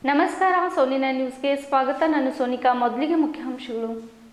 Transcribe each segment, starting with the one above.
ನಮಸ್ಕಾರ ಸೋನಿನ ನ್ಯೂಸ್ಗೆ ಸ್ವಾಗತ ನಾನು ಸೋನಿಕಾ ಮೊದಲಿಗೆ ಮುಖ್ಯಾಂಶಗಳು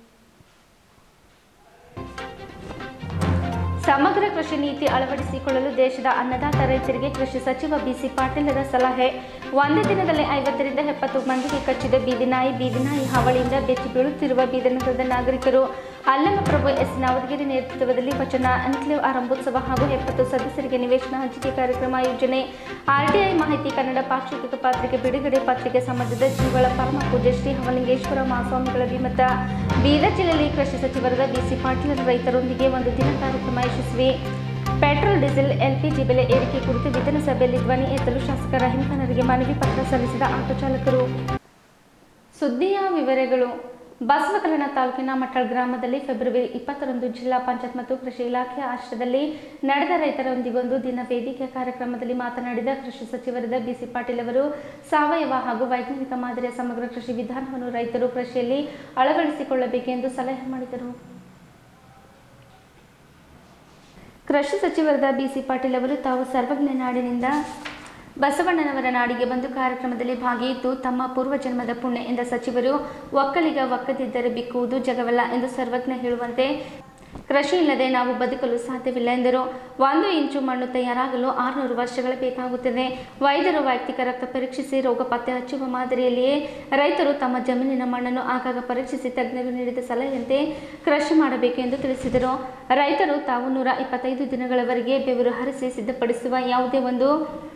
ಸಮಗ್ರ ಕೃಷಿ ನೀತಿ ಅಳವಡಿಸಿಕೊಳ್ಳಲು ದೇಶದ ಅನ್ನದಾತ ರೈತರಿಗೆ ಕೃಷಿ ಸಚಿವ ಬಿಸಿ ಪಾಟೀಲರ ಸಲಹೆ ಒಂದೇ ದಿನದಲ್ಲಿ ಐವತ್ತರಿಂದ ಎಪ್ಪತ್ತು ಮಂದಿಗೆ ಕಚ್ಚಿದ ಬೀದಿನಾಯಿ ಬೀದಿನಾಯಿ ಹಾವಳಿಯಿಂದ ಬೆಚ್ಚಿ ಬೀಳುತ್ತಿರುವ ಬೀದನಗರದ ನಾಗರಿಕರು ಅಲ್ಲಮಪ್ರಭು ಎಸ್ ನವದಗಿರಿ ನೇತೃತ್ವದಲ್ಲಿ ವಚನ ಎನ್ಕ್ಲೇವ್ ಆರಂಭೋತ್ಸವ ಹಾಗೂ ಎಪ್ಪತ್ತು ಸದಸ್ಯರಿಗೆ ನಿವೇಶನ ಹಂಚಿಕೆ ಕಾರ್ಯಕ್ರಮ ಆಯೋಜನೆ ಆರ್ಟಿಐ ಮಾಹಿತಿ ಕನ್ನಡ ಪಾಕ್ಷಿಕ ಪತ್ರಿಕೆ ಬಿಡುಗಡೆ ಪತ್ರಿಕೆ ಸಂಬಂಧದ ಜೀವಳ ಪರಮ ಪೂಜ್ಯ ಶ್ರೀ ಹವಲಿಂಗೇಶ್ವರ ಮಹಾಸ್ವಾಮಿಗಳ ವಿಮತ ಬೀದರ್ ಜಿಲ್ಲೆಯಲ್ಲಿ ಕೃಷಿ ಸಚಿವರಾದ ಬಿಸಿ ಪಾಟೀಲರ ರೈತರೊಂದಿಗೆ ಒಂದು ದಿನ ಕಾರ್ಯಕ್ರಮ ಯಶಸ್ವಿ ಪೆಟ್ರೋಲ್ ಡೀಸೆಲ್ ಎಲ್ಪಿಜಿ ಬೆಲೆ ಏರಿಕೆ ಕುರಿತು ವಿಧಾನಸಭೆಯಲ್ಲಿ ಧ್ವನಿ ಎತ್ತಲು ಶಾಸಕ ರಹೀಂ ಖಾನರಿಗೆ ಮನವಿ ಪತ್ರ ಸಲ್ಲಿಸಿದ ಆಟೋ ಚಾಲಕರು ಸುದ್ದಿಯ ವಿವರಗಳು ಬಸವಕಲ್ಯಾಣ ತಾಲೂಕಿನ ಮಟ್ಟಳ್ ಗ್ರಾಮದಲ್ಲಿ ಫೆಬ್ರವರಿ ಇಪ್ಪತ್ತರಂದು ಜಿಲ್ಲಾ ಪಂಚಾಯತ್ ಮತ್ತು ಕೃಷಿ ಇಲಾಖೆಯ ಆಶ್ರಯದಲ್ಲಿ ನಡೆದ ರೈತರೊಂದಿಗೊಂದು ದಿನ ವೇದಿಕೆ ಕಾರ್ಯಕ್ರಮದಲ್ಲಿ ಮಾತನಾಡಿದ ಕೃಷಿ ಸಚಿವರಾದ ಬಿಸಿ ಪಾಟೀಲ್ ಅವರು ಸಾವಯವ ಹಾಗೂ ವೈಜ್ಞಾನಿಕ ಮಾದರಿಯ ಸಮಗ್ರ ಕೃಷಿ ವಿಧಾನವನ್ನು ರೈತರು ಕೃಷಿಯಲ್ಲಿ ಅಳವಡಿಸಿಕೊಳ್ಳಬೇಕೆಂದು ಸಲಹೆ ಮಾಡಿದರು ಕೃಷಿ ಸಚಿವರಾದ ಬಿಸಿ ಪಾಟೀಲ್ ಅವರು ತಾವು ಸರ್ವಜ್ಞ ನಾಡಿನಿಂದ ಬಸವಣ್ಣನವರ ನಾಡಿಗೆ ಬಂದು ಕಾರ್ಯಕ್ರಮದಲ್ಲಿ ಭಾಗಿಯಿದ್ದು ತಮ್ಮ ಪೂರ್ವಜನ್ಮದ ಪುಣ್ಯ ಎಂದ ಸಚಿವರು ಒಕ್ಕಲಿಗ ಒಕ್ಕದಿದ್ದರೆ ಬಿಕ್ಕುವುದು ಜಗವಲ್ಲ ಎಂದು ಸರ್ವಜ್ಞ ಹೇಳುವಂತೆ ಕೃಷಿ ಇಲ್ಲದೆ ನಾವು ಬದುಕಲು ಸಾಧ್ಯವಿಲ್ಲ ಎಂದರು ಒಂದು ಇಂಚು ಮಣ್ಣು ತಯಾರಾಗಲು ಆರುನೂರು ವರ್ಷಗಳು ಬೇಕಾಗುತ್ತದೆ ವೈದ್ಯರು ವೈಯಕ್ತಿಕ ರಕ್ತ ಪರೀಕ್ಷಿಸಿ ರೋಗ ಪತ್ತೆ ಹಚ್ಚುವ ಮಾದರಿಯಲ್ಲಿಯೇ ರೈತರು ತಮ್ಮ ಜಮೀನಿನ ಮಣ್ಣನ್ನು ಆಗಾಗ ಪರೀಕ್ಷಿಸಿ ತಜ್ಞರು ನೀಡಿದ ಸಲಹೆಯಂತೆ ಕೃಷಿ ಮಾಡಬೇಕು ಎಂದು ತಿಳಿಸಿದರು ರೈತರು ತಾವು ನೂರ ಇಪ್ಪತ್ತೈದು ದಿನಗಳವರೆಗೆ ಬೆವರು ಹರಿಸಿ ಸಿದ್ಧಪಡಿಸುವ ಯಾವುದೇ ಒಂದು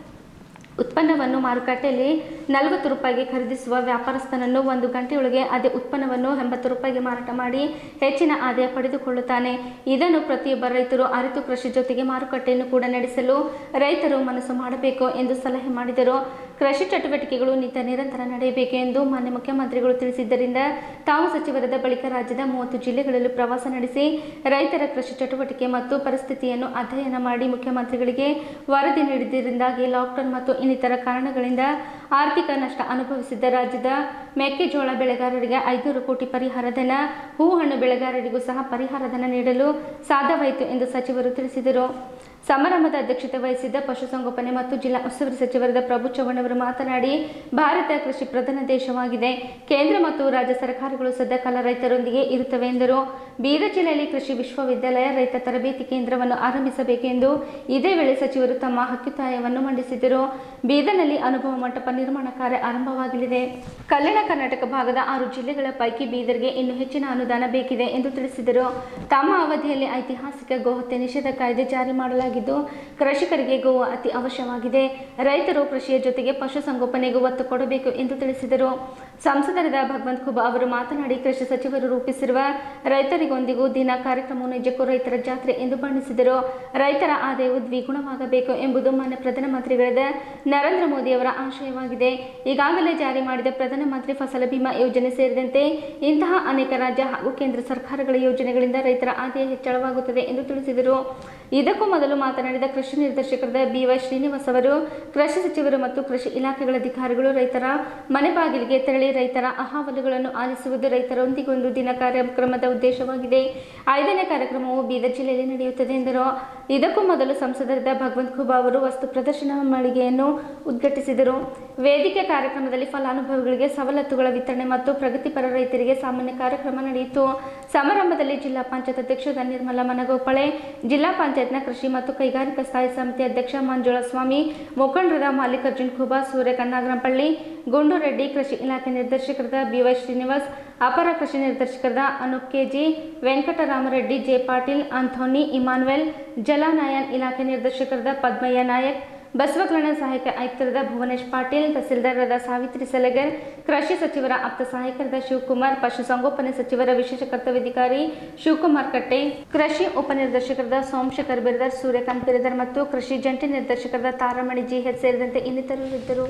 ಉತ್ಪನ್ನವನ್ನು ಮಾರುಕಟ್ಟೆಯಲ್ಲಿ ನಲವತ್ತು ರೂಪಾಯಿಗೆ ಖರೀದಿಸುವ ವ್ಯಾಪಾರಸ್ಥನನ್ನು ಒಂದು ಗಂಟೆಯೊಳಗೆ ಅದೇ ಉತ್ಪನ್ನವನ್ನು ಎಂಬತ್ತು ರೂಪಾಯಿಗೆ ಮಾರಾಟ ಮಾಡಿ ಹೆಚ್ಚಿನ ಆದಾಯ ಪಡೆದುಕೊಳ್ಳುತ್ತಾನೆ ಇದನ್ನು ಪ್ರತಿಯೊಬ್ಬ ರೈತರು ಅರಿತು ಕೃಷಿ ಜೊತೆಗೆ ಮಾರುಕಟ್ಟೆಯನ್ನು ಕೂಡ ನಡೆಸಲು ರೈತರು ಮನಸ್ಸು ಮಾಡಬೇಕು ಎಂದು ಸಲಹೆ ಮಾಡಿದರು ಕೃಷಿ ಚಟುವಟಿಕೆಗಳು ನಿತ್ಯ ನಿರಂತರ ನಡೆಯಬೇಕು ಎಂದು ಮಾನ್ಯ ಮುಖ್ಯಮಂತ್ರಿಗಳು ತಿಳಿಸಿದ್ದರಿಂದ ತಾವು ಸಚಿವರಾದ ಬಳಿಕ ರಾಜ್ಯದ ಮೂವತ್ತು ಜಿಲ್ಲೆಗಳಲ್ಲೂ ಪ್ರವಾಸ ನಡೆಸಿ ರೈತರ ಕೃಷಿ ಚಟುವಟಿಕೆ ಮತ್ತು ಪರಿಸ್ಥಿತಿಯನ್ನು ಅಧ್ಯಯನ ಮಾಡಿ ಮುಖ್ಯಮಂತ್ರಿಗಳಿಗೆ ವರದಿ ನೀಡಿದ್ದರಿಂದಾಗಿ ಲಾಕ್ಡೌನ್ ಮತ್ತು ಇನ್ನಿತರ ಕಾರಣಗಳಿಂದ ಆರ್ಥಿಕ ನಷ್ಟ ಅನುಭವಿಸಿದ್ದ ರಾಜ್ಯದ ಮೆಕ್ಕೆಜೋಳ ಬೆಳೆಗಾರರಿಗೆ ಐನೂರು ಕೋಟಿ ಪರಿಹಾರ ಧನ ಹೂಹಣ್ಣು ಬೆಳೆಗಾರರಿಗೂ ಸಹ ಪರಿಹಾರ ಧನ ನೀಡಲು ಸಾಧ್ಯವಾಯಿತು ಎಂದು ಸಚಿವರು ತಿಳಿಸಿದರು ಸಮಾರಂಭದ ಅಧ್ಯಕ್ಷತೆ ವಹಿಸಿದ್ದ ಪಶುಸಂಗೋಪನೆ ಮತ್ತು ಜಿಲ್ಲಾ ಉಸ್ತುವಾರಿ ಸಚಿವರಾದ ಪ್ರಭು ಚವ್ಹಾಣ್ ಅವರು ಮಾತನಾಡಿ ಭಾರತ ಕೃಷಿ ಪ್ರಧಾನ ದೇಶವಾಗಿದೆ ಕೇಂದ್ರ ಮತ್ತು ರಾಜ್ಯ ಸರ್ಕಾರಗಳು ಸದಾಕಾಲ ರೈತರೊಂದಿಗೆ ಇರುತ್ತವೆ ಎಂದರು ಬೀದರ್ ಜಿಲ್ಲೆಯಲ್ಲಿ ಕೃಷಿ ವಿಶ್ವವಿದ್ಯಾಲಯ ರೈತ ತರಬೇತಿ ಕೇಂದ್ರವನ್ನು ಆರಂಭಿಸಬೇಕು ಎಂದು ಇದೇ ವೇಳೆ ಸಚಿವರು ತಮ್ಮ ಹಕ್ಕುತ್ತಾಯವನ್ನು ಮಂಡಿಸಿದರು ಬೀದರ್ನಲ್ಲಿ ಅನುಭವ ಮಂಟಪ ನಿರ್ಮಾಣ ಕಾರ್ಯ ಆರಂಭವಾಗಲಿದೆ ಕಲ್ಯಾಣ ಕರ್ನಾಟಕ ಭಾಗದ ಆರು ಜಿಲ್ಲೆಗಳ ಪೈಕಿ ಬೀದರ್ಗೆ ಇನ್ನೂ ಹೆಚ್ಚಿನ ಅನುದಾನ ಬೇಕಿದೆ ಎಂದು ತಿಳಿಸಿದರು ತಮ್ಮ ಅವಧಿಯಲ್ಲಿ ಐತಿಹಾಸಿಕ ಗೋಹತ್ಯೆ ನಿಷೇಧ ಕಾಯ್ದೆ ಜಾರಿ ಮಾಡಲಾಗಿದ್ದು ಕೃಷಿಕರಿಗೆ ಗೋವು ಅತಿ ಅವಶ್ಯವಾಗಿದೆ ರೈತರು ಕೃಷಿಯ ಜೊತೆಗೆ ಪಶುಸಂಗೋಪನೆಗೂ ಒತ್ತು ಕೊಡಬೇಕು ಎಂದು ತಿಳಿಸಿದರು ಸಂಸದರಾದ ಭಗವಂತ್ ಖುಬಾ ಅವರು ಮಾತನಾಡಿ ಕೃಷಿ ಸಚಿವರು ರೂಪಿಸಿರುವ ರೈತರಿಗೊಂದಿಗೂ ದಿನ ಕಾರ್ಯಕ್ರಮವು ನಿಜಕ್ಕೂ ರೈತರ ಜಾತ್ರೆ ಎಂದು ಬಣ್ಣಿಸಿದರು ರೈತರ ಆದಾಯವು ದ್ವಿಗುಣವಾಗಬೇಕು ಎಂಬುದು ಮಾನ್ಯ ಪ್ರಧಾನಮಂತ್ರಿಗಳಾದ ನರೇಂದ್ರ ಮೋದಿ ಅವರ ಆಶಯವಾಗಿದೆ ಈಗಾಗಲೇ ಜಾರಿ ಮಾಡಿದ ಪ್ರಧಾನಮಂತ್ರಿ ಫಸಲ ಬಿಮಾ ಯೋಜನೆ ಸೇರಿದಂತೆ ಇಂತಹ ಅನೇಕ ರಾಜ್ಯ ಹಾಗೂ ಕೇಂದ್ರ ಸರ್ಕಾರಗಳ ಯೋಜನೆಗಳಿಂದ ರೈತರ ಆದಾಯ ಹೆಚ್ಚಳವಾಗುತ್ತದೆ ಎಂದು ತಿಳಿಸಿದರು ಇದಕ್ಕೂ ಮೊದಲು ಮಾತನಾಡಿದ ಕೃಷಿ ನಿರ್ದೇಶಕರಾದ ಬಿವೈ ಶ್ರೀನಿವಾಸ್ ಅವರು ಕೃಷಿ ಸಚಿವರು ಮತ್ತು ಕೃಷಿ ಇಲಾಖೆಗಳ ಅಧಿಕಾರಿಗಳು ರೈತರ ಮನೆ ಬಾಗಿಲಿಗೆ ತೆರಳಿ ರೈತರ ಅಹವಾಲುಗಳನ್ನು ಆಲಿಸುವುದು ರೈತರೊಂದಿಗೊಂದು ದಿನ ಕಾರ್ಯಕ್ರಮದ ಉದ್ದೇಶವಾಗಿದೆ ಐದನೇ ಕಾರ್ಯಕ್ರಮವು ಬೀದರ್ ಜಿಲ್ಲೆಯಲ್ಲಿ ನಡೆಯುತ್ತದೆ ಎಂದರು ಇದಕ್ಕೂ ಮೊದಲು ಸಂಸದರಾದ ಭಗವಂತ್ ಖುಬಾ ಅವರು ವಸ್ತು ಪ್ರದರ್ಶನ ಮಳಿಗೆಯನ್ನು ಉದ್ಘಾಟಿಸಿದರು ವೇದಿಕೆ ಕಾರ್ಯಕ್ರಮದಲ್ಲಿ ಫಲಾನುಭವಿಗಳಿಗೆ ಸವಲತ್ತುಗಳ ವಿತರಣೆ ಮತ್ತು ಪ್ರಗತಿಪರ ರೈತರಿಗೆ ಸಾಮಾನ್ಯ ಕಾರ್ಯಕ್ರಮ ನಡೆಯಿತು ಸಮಾರಂಭದಲ್ಲಿ ಜಿಲ್ಲಾ ಪಂಚಾಯತ್ ಅಧ್ಯಕ್ಷ ನಿರ್ಮಲಾ ಮನಗೋಪಳೆ ಜಿಲ್ಲಾ ಪಂಚಾಯತ್ನ ಕೃಷಿ ಮತ್ತು ಕೈಗಾರಿಕಾ ಸ್ಥಾಯಿ ಸಮಿತಿ ಅಧ್ಯಕ್ಷ ಮಂಜುಳಾ ಸ್ವಾಮಿ ಮುಖಂಡರಾದ ಮಲ್ಲಿಕಾರ್ಜುನ್ ಖುಬಾ ಸೂರ್ಯಕನ್ನಾಗರಂಪಳ್ಳಿ ಗುಂಡುರೆಡ್ಡಿ ಕೃಷಿ ಇಲಾಖೆ ನಿರ್ದೇಶಕರಾದ ಬಿವೈ ಶ್ರೀನಿವಾಸ್ ಅಪರ ಕೃಷಿ ನಿರ್ದೇಶಕರಾದ Anoop KG Venkataramareddy J Patil Anthony Emmanuel ಜಲಾನಯನ್ ಇಲಾಖೆ ನಿರ್ದೇಶಕರಾದ ಪದ್ಮಯ್ಯ ನಾಯಕ್ ಬಸವಕಲ್ಯಾಣ ಸಹಾಯಕ ಆಯುಕ್ತರಾದ ಭುವನೇಶ್ ಪಾಟೀಲ್ ತಹಸೀಲ್ದಾರರಾದ ಸಾವಿತ್ರಿ ಸಲಗರ್ ಕೃಷಿ ಸಚಿವರ ಆಪ್ತ ಸಹಾಯಕರಾದ ಶಿವಕುಮಾರ್ ಪಶುಸಂಗೋಪನೆ ಸಚಿವರ ವಿಶೇಷ ಕರ್ತವ್ಯಾಧಿಕಾರಿ ಶಿವಕುಮಾರ್ ಕಟ್ಟೆ ಕೃಷಿ ಉಪನಿರ್ದೇಶಕರಾದ ಸೋಮಶೇಖರ್ ಬಿರ್ದರ್ ಸೂರ್ಯಕಾಂತ್ ಬಿರ್ದರ್ ಮತ್ತು ಕೃಷಿ ಜಂಟಿ ನಿರ್ದೇಶಕರಾದ ತಾರಮಣಿ ಜಿಎಚ್ ಸೇರಿದಂತೆ ಇನ್ನಿತರರು ಇದ್ದರು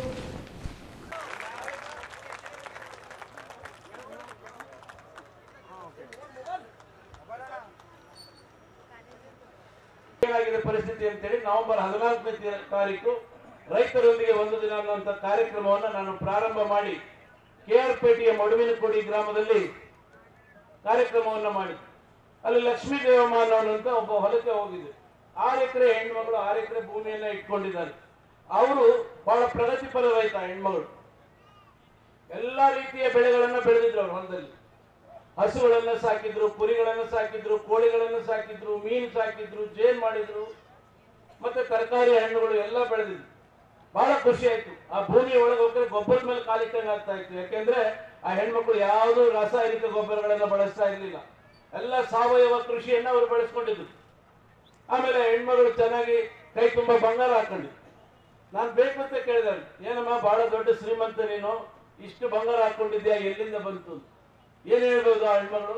ಏನಾಗಿದೆ ಪರಿಸ್ಥಿತಿ ಅಂತೇಳಿ ನವೆಂಬರ್ ಹದಿನಾಲ್ಕನೇ ತಾರೀಕು ರೈತರೊಂದಿಗೆ ಒಂದು ದಿನ ಅನ್ನುವಂಥ ಕಾರ್ಯಕ್ರಮವನ್ನು ನಾನು ಪ್ರಾರಂಭ ಮಾಡಿ ಕೆ ಆರ್ ಪೇಟೆಯ ಮಡುವಿನಕೋಡಿ ಗ್ರಾಮದಲ್ಲಿ ಕಾರ್ಯಕ್ರಮವನ್ನು ಮಾಡಿ ಅಲ್ಲಿ ಲಕ್ಷ್ಮೀ ದೇವಮ್ಮ ಅನ್ನೋನಂತ ಒಬ್ಬ ಹೊಲಕ್ಕೆ ಹೋಗಿದ್ದೆ ಆರು ಎಕರೆ ಹೆಣ್ಮಗಳು ಆರು ಎಕರೆ ಭೂಮಿಯನ್ನ ಇಟ್ಕೊಂಡಿದ್ದಾರೆ ಅವರು ಬಹಳ ಪ್ರಗತಿಪರ ರೈತ ಹೆಣ್ಮಗಳು ಎಲ್ಲಾ ರೀತಿಯ ಬೆಳೆಗಳನ್ನ ಬೆಳೆದಿದ್ರು ಅವ್ರ ಹೊಲದಲ್ಲಿ ಹಸುಗಳನ್ನ ಸಾಕಿದ್ರು ಕುರಿಗಳನ್ನ ಸಾಕಿದ್ರು ಕೋಳಿಗಳನ್ನ ಸಾಕಿದ್ರು ಮೀನು ಸಾಕಿದ್ರು ಜೇನ್ ಮಾಡಿದ್ರು ಮತ್ತೆ ತರಕಾರಿ ಹಣ್ಣುಗಳು ಎಲ್ಲ ಬೆಳೆದಿದ್ರು ಬಹಳ ಖುಷಿ ಆಯ್ತು ಆ ಭೂಮಿ ಒಳಗೆ ಹೋದ್ರೆ ಗೊಬ್ಬರದ ಮೇಲೆ ಕಾಲಿಟ್ಟಂಗೆ ಆಗ್ತಾ ಇತ್ತು ಯಾಕೆಂದ್ರೆ ಆ ಹೆಣ್ಮಕ್ಳು ಯಾವುದು ರಾಸಾಯನಿಕ ಗೊಬ್ಬರಗಳನ್ನ ಬಳಸ್ತಾ ಇರಲಿಲ್ಲ ಎಲ್ಲ ಸಾವಯವ ಕೃಷಿಯನ್ನ ಅವರು ಬೆಳೆಸ್ಕೊಂಡಿದ್ರು ಆಮೇಲೆ ಹೆಣ್ಮಗಳು ಚೆನ್ನಾಗಿ ಕೈ ತುಂಬಾ ಬಂಗಾರ ಹಾಕೊಂಡಿದ್ರು ನಾನು ಬೇಕು ಅಂತ ಕೇಳಿದೆ ಅವ್ರಿಗೆ, ಏನಮ್ಮ ಬಹಳ ದೊಡ್ಡ ಶ್ರೀಮಂತ ನೀನು ಇಷ್ಟು ಬಂಗಾರ ಹಾಕೊಂಡಿದ್ಯಾ ಎಲ್ಲಿಂದ ಬಂತು ಅಂತ. ಏನ್ ಹೇಳ್ಬೋದು ಆ ಹೆಣ್ಮಗಳು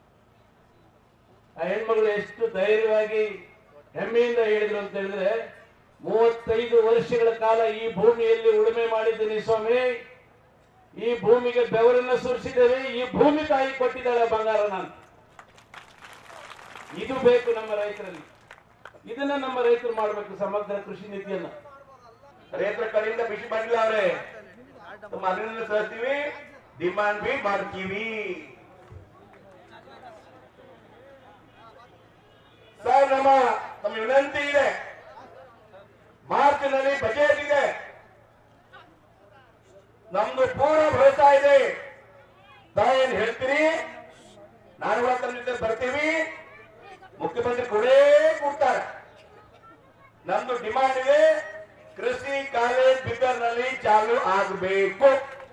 ಆ ಹೆಣ್ಮಗಳು ಎಷ್ಟು ಧೈರ್ಯವಾಗಿ ಹೆಮ್ಮೆಯಿಂದ ಹೇಳಿದ್ರು ಅಂತ ಹೇಳಿದ್ರೆ ಮೂವತ್ತೈದು ವರ್ಷಗಳ ಕಾಲ ಈ ಭೂಮಿಯಲ್ಲಿ ಉಳುಮೆ ಮಾಡಿದ್ದೀನಿ ಸ್ವಾಮಿ ಈ ಭೂಮಿಗೆ ಬೆವರನ್ನ ಸುರಿಸಿದ್ದೇವೆ ಈ ಭೂಮಿ ತಾಯಿ ಕೊಟ್ಟಿದ್ದಾಳೆ ಬಂಗಾರ ನಾನು ಇದು ಬೇಕು ನಮ್ಮ ರೈತರಲ್ಲಿ ಇದನ್ನ ನಮ್ಮ ರೈತರು ಮಾಡಬೇಕು ಸಮಗ್ರ ಕೃಷಿ ನೀತಿಯನ್ನ ರೈತರ ಕಡೆಯಿಂದ ಬಿಸಿ ಬಂದಿಲ್ಲ ಅವ್ರೆ ತಮ್ಮ ಅಭಿನಂದನೆ ಸಲ್ಲಿಸ್ತೀವಿ ಡಿಮಾಂಡ್ ಬಿ ಮಾಡ್ತೀವಿ ಸರ್ ನಮ್ಮ ನಮ್ಮ ವಿನಂತಿ ಇದೆ ಮಾರ್ಚ್ ನಲ್ಲಿ ಬಜೆಟ್ ಇದೆ ನಮ್ದು ಪೂರ್ಣ ಭರೋಸಾ ಇದೆ ತಾವೇನ್ ಹೇಳ್ತೀರಿ ನಾನು ಕೂಡ ತಮ್ಮ ಜೊತೆ ಬರ್ತೀವಿ ಮುಖ್ಯಮಂತ್ರಿ ಕೊಡೇ ಕೊಡ್ತಾರೆ ನಮ್ದು ಡಿಮಾಂಡ್ ಇದೆ ಕೃಷಿ ಕಾಲೇಜ್ ಬಿದರ್ನಲ್ಲಿ ಚಾಲು ಆಗಬೇಕು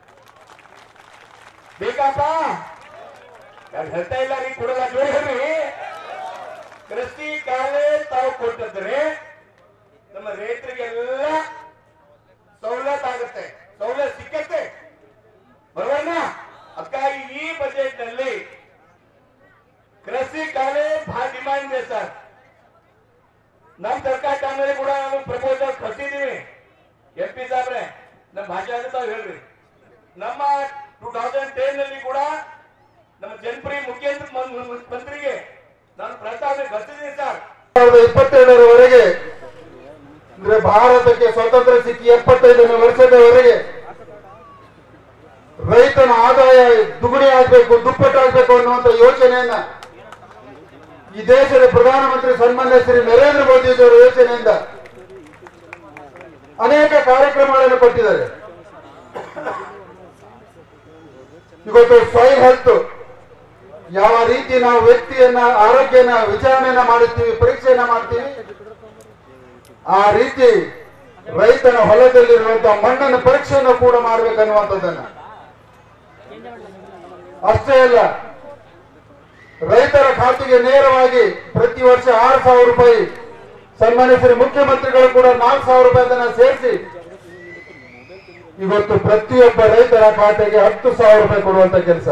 ಬೇಕಪ್ಪ ಯಾರು ಹೇಳ್ತಾ ಇಲ್ಲ ರೀ ಕೊಡಲ್ಲ ಜೋಡಿ ಹೇಳ್ರಿ ಕೃಷಿ ಕಾಲೇಜ್ ತಾವು ಕೊಟ್ಟಿದ್ರೆ ನಮ್ಮ ರೈತರಿಗೆಲ್ಲ ಸವಲತ್ತು ಆಗುತ್ತೆ ಸವಲತ್ತು ಸಿಕ್ಕತ್ತೆ ಬರೋಣ ಅದಕ್ಕಾಗಿ ಈ ಬಜೆಟ್ ನಲ್ಲಿ ಕೃಷಿ ಕಾಲೇಜ್ ಬಹಳ ಡಿಮಾಂಡ್ ಇದೆ ಸರ್ ನಮ್ ಸರ್ಕಾರ ಟೈಮ್ನಲ್ಲಿ ಕೂಡ ನಾವು ಪ್ರಪೋಸಲ್ ಕಳ್ಸಿದೀವಿ ಎಂ ಪಿ ಸಾಹೇಬ್ರೆ ನಮ್ಮ ಭಾಷೆ ಆಗುತ್ತೆ ಹೇಳ್ರಿ ನಮ್ಮ ಟೂ ತೌಸಂಡ್ ಟೆನ್ ನಲ್ಲಿ ಕೂಡ ನಮ್ಮ ಜನಪ್ರಿಯ ಮುಖ್ಯಮಂತ್ರಿ ಮಂ- ಮಂತ್ರಿಗೆ ನಾನು ಪ್ರಸ್ತಾವನೆ ಕಳಿಸಿದ್ದೀನಿ ಸರ್ ಸಾವಿರದ ಇಪ್ಪತ್ತೆರಡರವರೆಗೆ ಅಂದ್ರೆ ಭಾರತಕ್ಕೆ ಸ್ವಾತಂತ್ರ್ಯ ಸಿಕ್ಕಿ ಎಪ್ಪತ್ತೈದನೇ ವರ್ಷದವರೆಗೆ ರೈತನ ಆದಾಯ ದುಗುಣಿ ಆಗ್ಬೇಕು ದುಪ್ಪಟ್ಟಾಗಬೇಕು ಅನ್ನುವಂತ ಯೋಚನೆಯನ್ನ ಈ ದೇಶದ ಪ್ರಧಾನಮಂತ್ರಿ ಸನ್ಮಾನ್ಯ ಶ್ರೀ ನರೇಂದ್ರ ಮೋದಿ ಅವರ ಯೋಚನೆಯಿಂದ ಅನೇಕ ಕಾರ್ಯಕ್ರಮಗಳನ್ನು ಕೊಟ್ಟಿದ್ದಾರೆ ಇವತ್ತು ಸಾಯಿಲ್ ಹೆಲ್ತ್ ಯಾವ ರೀತಿ ನಾವು ವ್ಯಕ್ತಿಯನ್ನ ಆರೋಗ್ಯನ ವಿಚಾರಣೆಯನ್ನ ಮಾಡುತ್ತೀವಿ ಪರೀಕ್ಷೆಯನ್ನ ಮಾಡ್ತೀವಿ ಆ ರೀತಿ ರೈತನ ಹೊಲದಲ್ಲಿರುವಂತಹ ಮಣ್ಣನ್ನು ಪರೀಕ್ಷೆಯನ್ನು ಕೂಡ ಮಾಡ್ಬೇಕನ್ನುವಂಥದ್ದನ್ನ ಅಷ್ಟೇ ಅಲ್ಲ ರೈತರ ಖಾತೆಗೆ ನೇರವಾಗಿ ಪ್ರತಿ ವರ್ಷ ಆರು ಸಾವಿರ ರೂಪಾಯಿ ಸನ್ಮಾನ್ಯ ಶ್ರೀ ಮುಖ್ಯಮಂತ್ರಿಗಳು ಕೂಡ ನಾಲ್ಕು ಸಾವಿರ ರೂಪಾಯಿ ಅದನ್ನ ಸೇರಿಸಿ ಇವತ್ತು ಪ್ರತಿಯೊಬ್ಬ ರೈತರ ಖಾತೆಗೆ ಹತ್ತು ಸಾವಿರ ರೂಪಾಯಿ ಕೊಡುವಂತ ಕೆಲಸ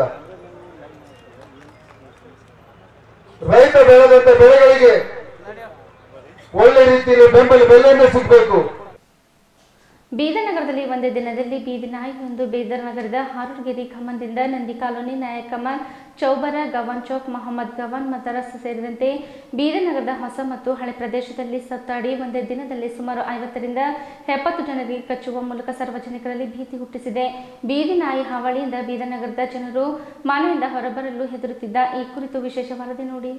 ರೈತ ಬೆಳೆದಂತ ಬೆಳೆಗಳಿಗೆ ಒಳ್ಳೆ ರೀತಿಯಲ್ಲಿ ಬೆಂಬಲ ಬೆಲೆಯನ್ನು ಸಿಗಬೇಕು ಬೀದರ್ ಒಂದೇ ದಿನದಲ್ಲಿ ಬೀದಿ ನಾಯಿಯೊಂದು ಬೀದರ್ ನಗರದ ಹಾರೂರ್ಗಿರಿ ಖಮ್ಮದಿಂದ ನಂದಿ ಕಾಲೋನಿ ನಾಯಕ್ ಕಮಾನ್ ಚೌಬರ ಗವಾನ್ ಚೌಕ್ ಮೊಹಮ್ಮದ್ ಗವಾನ್ ಮದರಸ್ ಸೇರಿದಂತೆ ಬೀದರ್ ನಗರದ ಹೊಸ ಮತ್ತು ಹಳೆ ಪ್ರದೇಶದಲ್ಲಿ ಸತ್ತಾಡಿ ಒಂದೇ ದಿನದಲ್ಲಿ ಸುಮಾರು ಐವತ್ತರಿಂದ ಎಪ್ಪತ್ತು ಜನರಿಗೆ ಕಚ್ಚುವ ಮೂಲಕ ಸಾರ್ವಜನಿಕರಲ್ಲಿ ಭೀತಿ ಹುಟ್ಟಿಸಿದೆ ಬೀದಿ ನಾಯಿ ಹಾವಳಿಯಿಂದ ಬೀದರ್ ನಗರದ ಜನರು ಮನೆಯಿಂದ ಹೊರಬರಲು ಹೆದರುತ್ತಿದ್ದ ಈ ಕುರಿತು ವಿಶೇಷ ವರದಿ ನೋಡಿ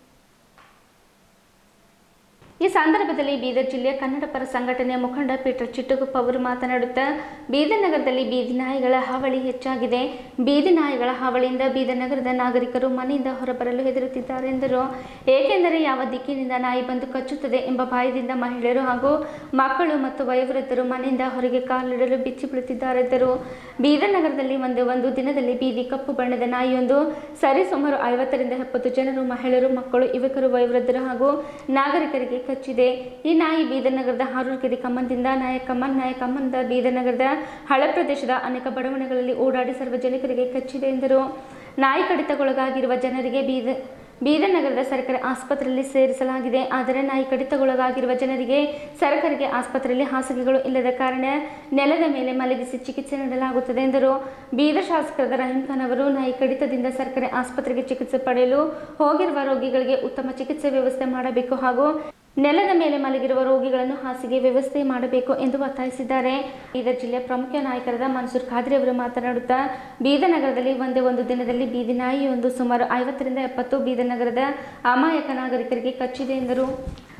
ಈ ಸಂದರ್ಭದಲ್ಲಿ ಬೀದರ್ ಜಿಲ್ಲೆಯ ಕನ್ನಡ ಪರ ಸಂಘಟನೆಯ ಮುಖಂಡ ಪೀಟರ್ ಚಿಟ್ಟಗುಪ್ಪ ಅವರು ಮಾತನಾಡುತ್ತಾ ಬೀದರ್ ನಗರದಲ್ಲಿ ಬೀದಿ ನಾಯಿಗಳ ಹಾವಳಿ ಹೆಚ್ಚಾಗಿದೆ ಬೀದಿ ನಾಯಿಗಳ ಹಾವಳಿಯಿಂದ ಬೀದರ್ ನಗರದ ನಾಗರಿಕರು ಮನೆಯಿಂದ ಹೊರಬರಲು ಹೆದರುತ್ತಿದ್ದಾರೆ ಎಂದರು ಏಕೆಂದರೆ ಯಾವ ದಿಕ್ಕಿನಿಂದ ನಾಯಿ ಬಂದು ಕಚ್ಚುತ್ತದೆ ಎಂಬ ಭಯದಿಂದ ಮಹಿಳೆಯರು ಹಾಗೂ ಮಕ್ಕಳು ಮತ್ತು ವಯೋವೃದ್ಧರು ಮನೆಯಿಂದ ಹೊರಗೆ ಕಾಲಿಡಲು ಬಿಚ್ಚಿ ಬೀಳುತ್ತಿದ್ದಾರೆ ಎಂದರು ಬೀದರ್ ನಗರದಲ್ಲಿ ಒಂದು ಒಂದು ದಿನದಲ್ಲಿ ಬೀದಿ ಕಪ್ಪು ಬಣ್ಣದ ನಾಯಿಯೊಂದು ಸರಿ ಸುಮಾರು ಐವತ್ತರಿಂದ ಎಪ್ಪತ್ತು ಜನರು ಮಹಿಳೆಯರು ಮಕ್ಕಳು ಯುವಕರು ವಯೋವೃದ್ಧರು ಹಾಗೂ ನಾಗರಿಕರಿಗೆ ಕಚ್ಚಿದೆ ಈ ನಾಯಿ ಬೀದರ್ ನಗರದ ಹಾರೂರ್ಕೆರೆ ಕಮ್ಮನದಿಂದ ನಾಯಕಮ್ಮನ್ ನಾಯಕಮ್ಮನದ ಬೀದರ್ ನಗರದ ಹಳೆ ಪ್ರದೇಶದ ಅನೇಕ ಬಡಾವಣೆಗಳಲ್ಲಿ ಓಡಾಡಿ ಸಾರ್ವಜನಿಕರಿಗೆ ಕಚ್ಚಿದೆ ಎಂದರು ನಾಯಿ ಕಡಿತಗೊಳಗಾಗಿರುವ ಜನರಿಗೆ ಬೀದರ್ ಬೀದರ್ ನಗರದ ಸರ್ಕಾರಿ ಆಸ್ಪತ್ರೆಯಲ್ಲಿ ಸೇರಿಸಲಾಗಿದೆ ಆದರೆ ನಾಯಿ ಕಡಿತಗೊಳಗಾಗಿರುವ ಜನರಿಗೆ ಸರ್ಕಾರಿಗೆ ಆಸ್ಪತ್ರೆಯಲ್ಲಿ ಹಾಸಿಗೆಗಳು ಇಲ್ಲದ ಕಾರಣ ನೆಲದ ಮೇಲೆ ಮಲಗಿಸಿ ಚಿಕಿತ್ಸೆ ನೀಡಲಾಗುತ್ತದೆ ಎಂದರು ಬೀದರ್ ಶಾಸಕರಾದ ರಹೀಂ ಖಾನ್ ಅವರು ನಾಯಿ ಕಡಿತದಿಂದ ಸರ್ಕಾರಿ ಆಸ್ಪತ್ರೆಗೆ ಚಿಕಿತ್ಸೆ ಪಡೆಯಲು ಹೋಗಿರುವ ರೋಗಿಗಳಿಗೆ ಉತ್ತಮ ಚಿಕಿತ್ಸೆ ವ್ಯವಸ್ಥೆ ಮಾಡಬೇಕು ಹಾಗೂ ನೆಲದ ಮೇಲೆ ಮಲಗಿರುವ ರೋಗಿಗಳನ್ನು ಹಾಸಿಗೆ ವ್ಯವಸ್ಥೆ ಮಾಡಬೇಕು ಎಂದು ಒತ್ತಾಯಿಸಿದ್ದಾರೆ ಬೀದರ್ ಜಿಲ್ಲೆಯ ಪ್ರಮುಖ ನಾಯಕರಾದ ಮನ್ಸೂರ್ ಖಾದ್ರಿ ಅವರು ಮಾತನಾಡುತ್ತಾ ಬೀದರ್ ನಗರದಲ್ಲಿ ಒಂದೇ ಒಂದು ದಿನದಲ್ಲಿ ಬೀದಿ ನಾಯಿಯೊಂದು ಸುಮಾರು ಐವತ್ತರಿಂದ ಎಪ್ಪತ್ತು ಬೀದರ್ ನಗರದ ಅಮಾಯಕ ನಾಗರಿಕರಿಗೆ ಕಚ್ಚಿದೆ ಎಂದರು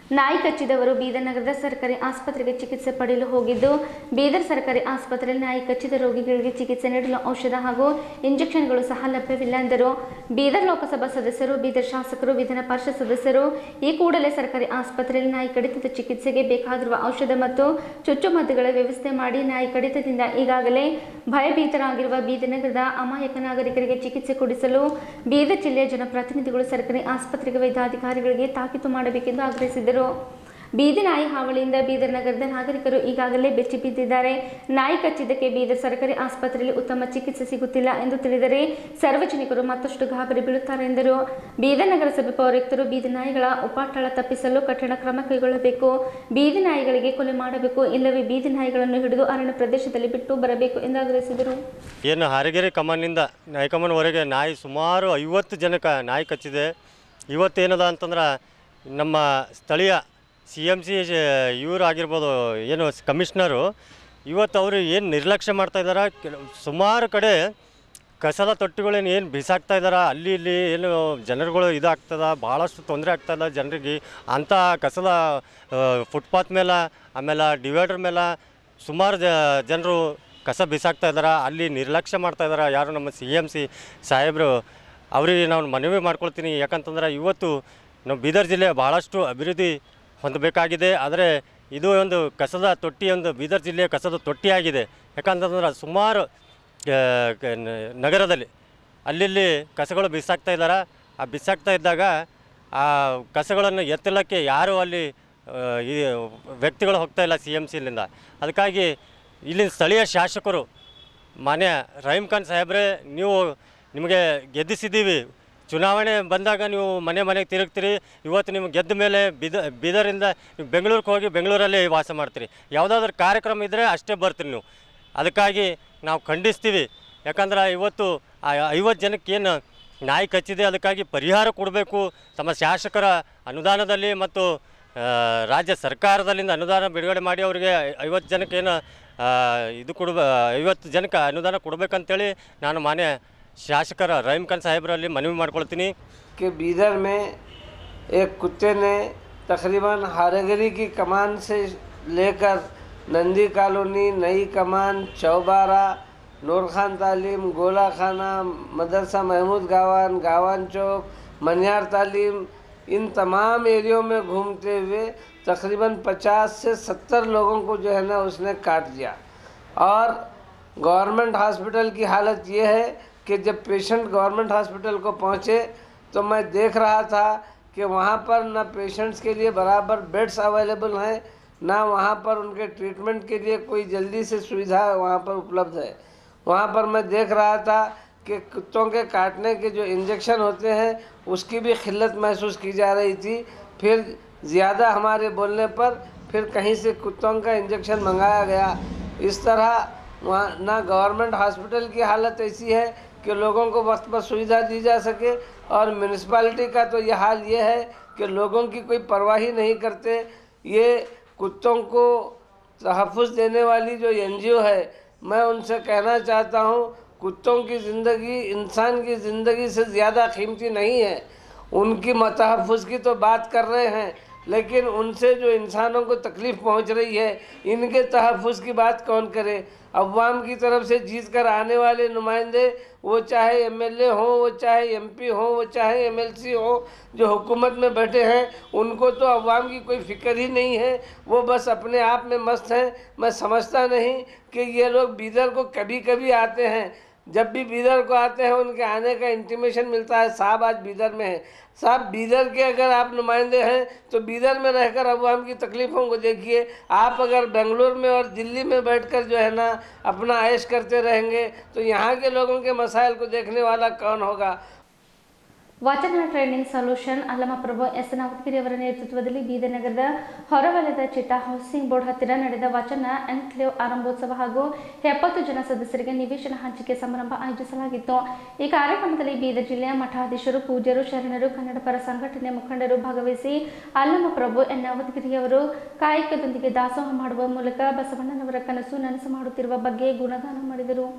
ನಾಯಿ ಕಚ್ಚಿದವರು ಬೀದರ್ ನಗರದ ಸರ್ಕಾರಿ ಆಸ್ಪತ್ರೆಗೆ ಚಿಕಿತ್ಸೆ ಪಡೆಯಲು ಹೋಗಿದ್ದು ಬೀದರ್ ಸರ್ಕಾರಿ ಆಸ್ಪತ್ರೆಯಲ್ಲಿ ನಾಯಿ ಕಚ್ಚಿದ ರೋಗಿಗಳಿಗೆ ಚಿಕಿತ್ಸೆ ನೀಡಲು ಔಷಧ ಹಾಗೂ ಇಂಜೆಕ್ಷನ್ಗಳು ಸಹ ಲಭ್ಯವಿಲ್ಲ ಎಂದರು ಬೀದರ್ ಲೋಕಸಭಾ ಸದಸ್ಯರು ಬೀದರ್ ಶಾಸಕರು ವಿಧಾನ ಪರಿಷತ್ ಸದಸ್ಯರು ಈ ಕೂಡಲೇ ಸರ್ಕಾರಿ ಆಸ್ಪತ್ರೆಯಲ್ಲಿ ನಾಯಿ ಕಡಿತದ ಚಿಕಿತ್ಸೆಗೆ ಬೇಕಾಗಿರುವ ಔಷಧ ಮತ್ತು ಚುಚ್ಚುಮದ್ದುಗಳ ವ್ಯವಸ್ಥೆ ಮಾಡಿ ನಾಯಿ ಕಡಿತದಿಂದ ಈಗಾಗಲೇ ಭಯಭೀತರಾಗಿರುವ ಬೀದರ್ ನಗರದ ಅಮಾಯಕ ನಾಗರಿಕರಿಗೆ ಚಿಕಿತ್ಸೆ ಕೊಡಿಸಲು ಬೀದರ್ ಜಿಲ್ಲೆಯ ಜನಪ್ರತಿನಿಧಿಗಳು ಸರ್ಕಾರಿ ಆಸ್ಪತ್ರೆಗೆ ವೈದ್ಯಾಧಿಕಾರಿಗಳಿಗೆ ತಾಕೀತು ಮಾಡಬೇಕೆಂದು ಆಗ್ರಹಿಸಿದರು ಬೀದಿ ನಾಯಿ ಹಾವಳಿಯಿಂದ ಬೀದರ್ ನಗರದ ನಾಗರಿಕರು ಈಗಾಗಲೇ ಬೆಚ್ಚಿ ಬಿದ್ದಿದ್ದಾರೆ ನಾಯಿ ಕಚ್ಚಿದ್ದಕ್ಕೆ ಬೀದರ್ ಸರ್ಕಾರಿ ಆಸ್ಪತ್ರೆಯಲ್ಲಿ ಉತ್ತಮ ಚಿಕಿತ್ಸೆ ಸಿಗುತ್ತಿಲ್ಲ ಎಂದು ತಿಳಿದರೆ ಸಾರ್ವಜನಿಕರು ಮತ್ತಷ್ಟು ಗಾಬರಿ ಬೀಳುತ್ತಾರೆ ಎಂದರು ಬೀದರ್ ನಗರಸಭೆ ಪೌರಾಯುಕ್ತರು ಬೀದಿ ನಾಯಿಗಳ ಉಪಾಟಳ ತಪ್ಪಿಸಲು ಕಠಿಣ ಕ್ರಮ ಕೈಗೊಳ್ಳಬೇಕು ಬೀದಿ ನಾಯಿಗಳಿಗೆ ಕೊಲೆ ಮಾಡಬೇಕು ಇಲ್ಲವೇ ಬೀದಿ ನಾಯಿಗಳನ್ನು ಹಿಡಿದು ಅರಣ್ಯ ಪ್ರದೇಶದಲ್ಲಿ ಬಿಟ್ಟು ಬರಬೇಕು ಎಂದು ಆಗ್ರಹಿಸಿದರು ಏನು ಹಾರಗೆರೆ ಕಮಾನಿಂದ ನಾಯಿ ಕಮಾನ್ವರೆಗೆ ನಾಯಿ ಸುಮಾರು ಐವತ್ತು ಜನಕ್ಕೆ ನಾಯಿ ಕಚ್ಚಿದೆ ಇವತ್ತೇನದ ಅಂತಂದ್ರೆ ನಮ್ಮ ಸ್ಥಳೀಯ ಸಿ ಎಮ್ ಸಿ ಇವರು ಆಗಿರ್ಬೋದು ಏನು ಕಮಿಷ್ನರು ಇವತ್ತು ಅವರು ಏನು ನಿರ್ಲಕ್ಷ್ಯ ಮಾಡ್ತಾ ಇದ್ದಾರೆ ಕೆಲ ಸುಮಾರು ಕಡೆ ಕಸದ ತೊಟ್ಟಿಗಳೇನು ಏನು ಬಿಸಾಕ್ತಾ ಇದ್ದಾರೆ ಅಲ್ಲಿ ಇಲ್ಲಿ ಏನು ಜನರುಗಳು ಇದಾಗ್ತದ ಭಾಳಷ್ಟು ತೊಂದರೆ ಆಗ್ತದ ಜನರಿಗೆ ಅಂಥ ಕಸದ ಫುಟ್ಪಾತ್ ಮೇಲೆ ಆಮೇಲೆ ಡಿವೈಡರ್ ಮೇಲೆ ಸುಮಾರು ಜ ಜನರು ಕಸ ಬಿಸಾಕ್ತಾ ಇದ್ದಾರೆ ಅಲ್ಲಿ ನಿರ್ಲಕ್ಷ್ಯ ಮಾಡ್ತಾ ಇದ್ದಾರೆ ಯಾರು ನಮ್ಮ ಸಿ ಎಮ್ ಸಿ ಸಾಹೇಬರು ಅವರಿಗೆ ನಾನು ಮನವಿ ಮಾಡ್ಕೊಳ್ತೀನಿ ಯಾಕಂತಂದ್ರೆ ಇವತ್ತು ನಮ್ಮ ಬೀದರ್ ಜಿಲ್ಲೆ ಭಾಳಷ್ಟು ಅಭಿವೃದ್ಧಿ ಹೊಂದಬೇಕಾಗಿದೆ ಆದರೆ ಇದು ಒಂದು ಕಸದ ತೊಟ್ಟಿ ಒಂದು ಬೀದರ್ ಜಿಲ್ಲೆಯ ಕಸದ ತೊಟ್ಟಿಯಾಗಿದೆ ಯಾಕಂತಂದ್ರೆ ಸುಮಾರು ಆ, ಕ- ನ- ನಗರದಲ್ಲಿ ಅಲ್ಲಿ ಕಸಗಳು ಬಿಸಾಕ್ತಾ ಇದ್ದಾರೆ ಆ ಬಿಸಾಕ್ತಾ ಇದ್ದಾಗ ಆ ಕಸಗಳನ್ನು ಎತ್ತಲಕ್ಕೆ ಯಾರು ಅಲ್ಲಿ ಆ, ಈ ವ್ಯಕ್ತಿಗಳು ಹೋಗ್ತಾ ಇಲ್ಲ ಸಿ ಎಮ್ ಸಿಲಿಂದ ಅದಕ್ಕಾಗಿ ಇಲ್ಲಿನ ಸ್ಥಳೀಯ ಶಾಸಕರು ಮಾನ್ಯ ರಹೀಮ್ ಖಾನ್ ಸಾಹೇಬ್ರೆ ನೀವು ನಿಮಗೆ ಗೆದ್ದಿಸಿದ್ದೀವಿ ಚುನಾವಣೆ ಬಂದಾಗ ನೀವು ಮನೆ ಮನೆಗೆ ತಿರುಗ್ತೀರಿ ಇವತ್ತು ನಿಮ್ಗೆ ಗೆದ್ದ ಮೇಲೆ ಬೀದ ಬೀದರಿಂದ ನೀವು ಬೆಂಗಳೂರಿಗೆ ಹೋಗಿ ಬೆಂಗಳೂರಲ್ಲಿ ವಾಸ ಮಾಡ್ತೀರಿ ಯಾವುದಾದ್ರೂ ಕಾರ್ಯಕ್ರಮ ಇದ್ದರೆ ಅಷ್ಟೇ ಬರ್ತೀರಿ ನೀವು ಅದಕ್ಕಾಗಿ ನಾವು ಖಂಡಿಸ್ತೀವಿ ಯಾಕಂದ್ರೆ ಇವತ್ತು ಆ ಐವತ್ತು ಜನಕ್ಕೆ ಏನು ನಾಯಿ ಕಚ್ಚಿದೆ ಅದಕ್ಕಾಗಿ ಪರಿಹಾರ ಕೊಡಬೇಕು ತಮ್ಮ ಶಾಸಕರ ಅನುದಾನದಲ್ಲಿ ಮತ್ತು ಆ, ರಾಜ್ಯ ಸರ್ಕಾರದಲ್ಲಿಂದ ಅನುದಾನ ಬಿಡುಗಡೆ ಮಾಡಿ ಅವರಿಗೆ ಐವತ್ತು ಜನಕ್ಕೆ ಏನು ಆ, ಇದು ಕೊಡ್ಬ ಐವತ್ತು ಜನಕ್ಕೆ ಅನುದಾನ ಕೊಡಬೇಕಂತೇಳಿ ನಾನು ಮಾನ್ಯ ಶಾಸಕರ ರಹೀಮ್ ಖಾನ್ ಸಾಹೇಬರಲ್ಲಿ ಮನವಿ ಮಾಡ್ಕೊಳ್ತೀನಿ कि बीदर में एक कुत्ते ने तकरीबन हारगरी की कमान से लेकर नंदी कॉलोनी नई कमान चौबारा नूर खान तालीम गोला खाना मदरसा महमूद गावान गावान चौक मनियार तालीम इन तमाम एरियो में घूमते हुए तकरीबन 50 से 70 लोगों को जो है ना उसने काट दिया और गवर्नमेंट हॉस्पिटल की हालत ये है कि जब पेशेंट गवर्नमेंट हॉस्पिटल को पहुँचे तो मैं देख रहा था कि वहाँ पर न पेशेंट्स के लिए बराबर बेड्स अवेलेबल हैं ना वहाँ पर उनके ट्रीटमेंट के लिए कोई जल्दी से सुविधा वहाँ पर उपलब्ध है वहाँ पर मैं देख रहा था कि कुत्तों के काटने के जो इंजेक्शन होते हैं उसकी भी खिल्लत महसूस की जा रही थी फिर ज़्यादा हमारे बोलने पर फिर कहीं से कुत्तों का इंजेक्शन मंगाया गया इस तरह वहाँ ना गवर्नमेंट हॉस्पिटल की हालत ऐसी है कि लोगों को वक्त पर सुविधा दी जा सके और म्यूनिसपालिटी का तो ये हाल ये है कि लोगों की कोई परवाह ही नहीं करते ये कुत्तों को तहफ़ देने वाली जो एन है मैं उनसे कहना चाहता हूँ कुत्तों की ज़िंदगी इंसान की ज़िंदगी से ज़्यादा कीमती नहीं है उनकी मतहफ़ की तो बात कर रहे हैं लेकिन उनसे जो इंसानों को तकलीफ़ पहुंच रही है इनके तहफ़ की बात कौन करे अवाम की तरफ से जीत कर आने वाले नुमाइंदे वो चाहे एमएलए हों वो चाहे एमपी हों वो चाहे एमएलसी हों जो हुकूमत में बैठे हैं उनको तो अवाम की कोई फिक्र ही नहीं है वो बस अपने आप में मस्त हैं मैं समझता नहीं कि ये लोग बीदर को कभी कभी आते हैं जब भी बीदर को आते हैं उनके आने का इंटीमेशन मिलता है साहब आज बीदर में है साहब बीदर के अगर आप नुमाइंदे हैं तो बीदर में रहकर अवाम की तकलीफ़ों को देखिए आप अगर बेंगलोर में और दिल्ली में बैठकर जो है ना अपना ऐश करते रहेंगे तो यहाँ के लोगों के मसाइल को देखने वाला कौन होगा Vachana training solution Allamaprabhu S Navatgiri ಅವರ ನೇತೃತ್ವದಲ್ಲಿ ಬೀದರ್ ನಗರದ ಹೊರವಲಯದ ಚಿಟ್ಟಾ ಹೌಸಿಂಗ್ ಬೋರ್ಡ್ ಹತ್ತಿರ ನಡೆದ ವಚನ ಎನ್ಕ್ಲೇವ್ ಆರಂಭೋತ್ಸವ ಹಾಗೂ ಎಪ್ಪತ್ತು ಜನ ಸದಸ್ಯರಿಗೆ ನಿವೇಶನ ಹಂಚಿಕೆ ಸಮಾರಂಭ ಆಯೋಜಿಸಲಾಗಿತ್ತು ಈ ಕಾರ್ಯಕ್ರಮದಲ್ಲಿ ಬೀದರ್ ಜಿಲ್ಲೆಯ ಮಠಾಧೀಶರು ಪೂಜ್ಯರು ಶರಣರು ಕನ್ನಡ ಪರ ಸಂಘಟನೆ ಮುಖಂಡರು ಭಾಗವಹಿಸಿ ಅಲ್ಲಮಪ್ರಭು ಎನ್ ನಾವತ್ಗಿರಿಯವರು ಕಾಯಕದೊಂದಿಗೆ ದಾಸೋಹ ಮಾಡುವ ಮೂಲಕ ಬಸವಣ್ಣನವರ ಕನಸು ನನಸು ಮಾಡುತ್ತಿರುವ ಬಗ್ಗೆ ಗುಣಗಾನ ಮಾಡಿದರು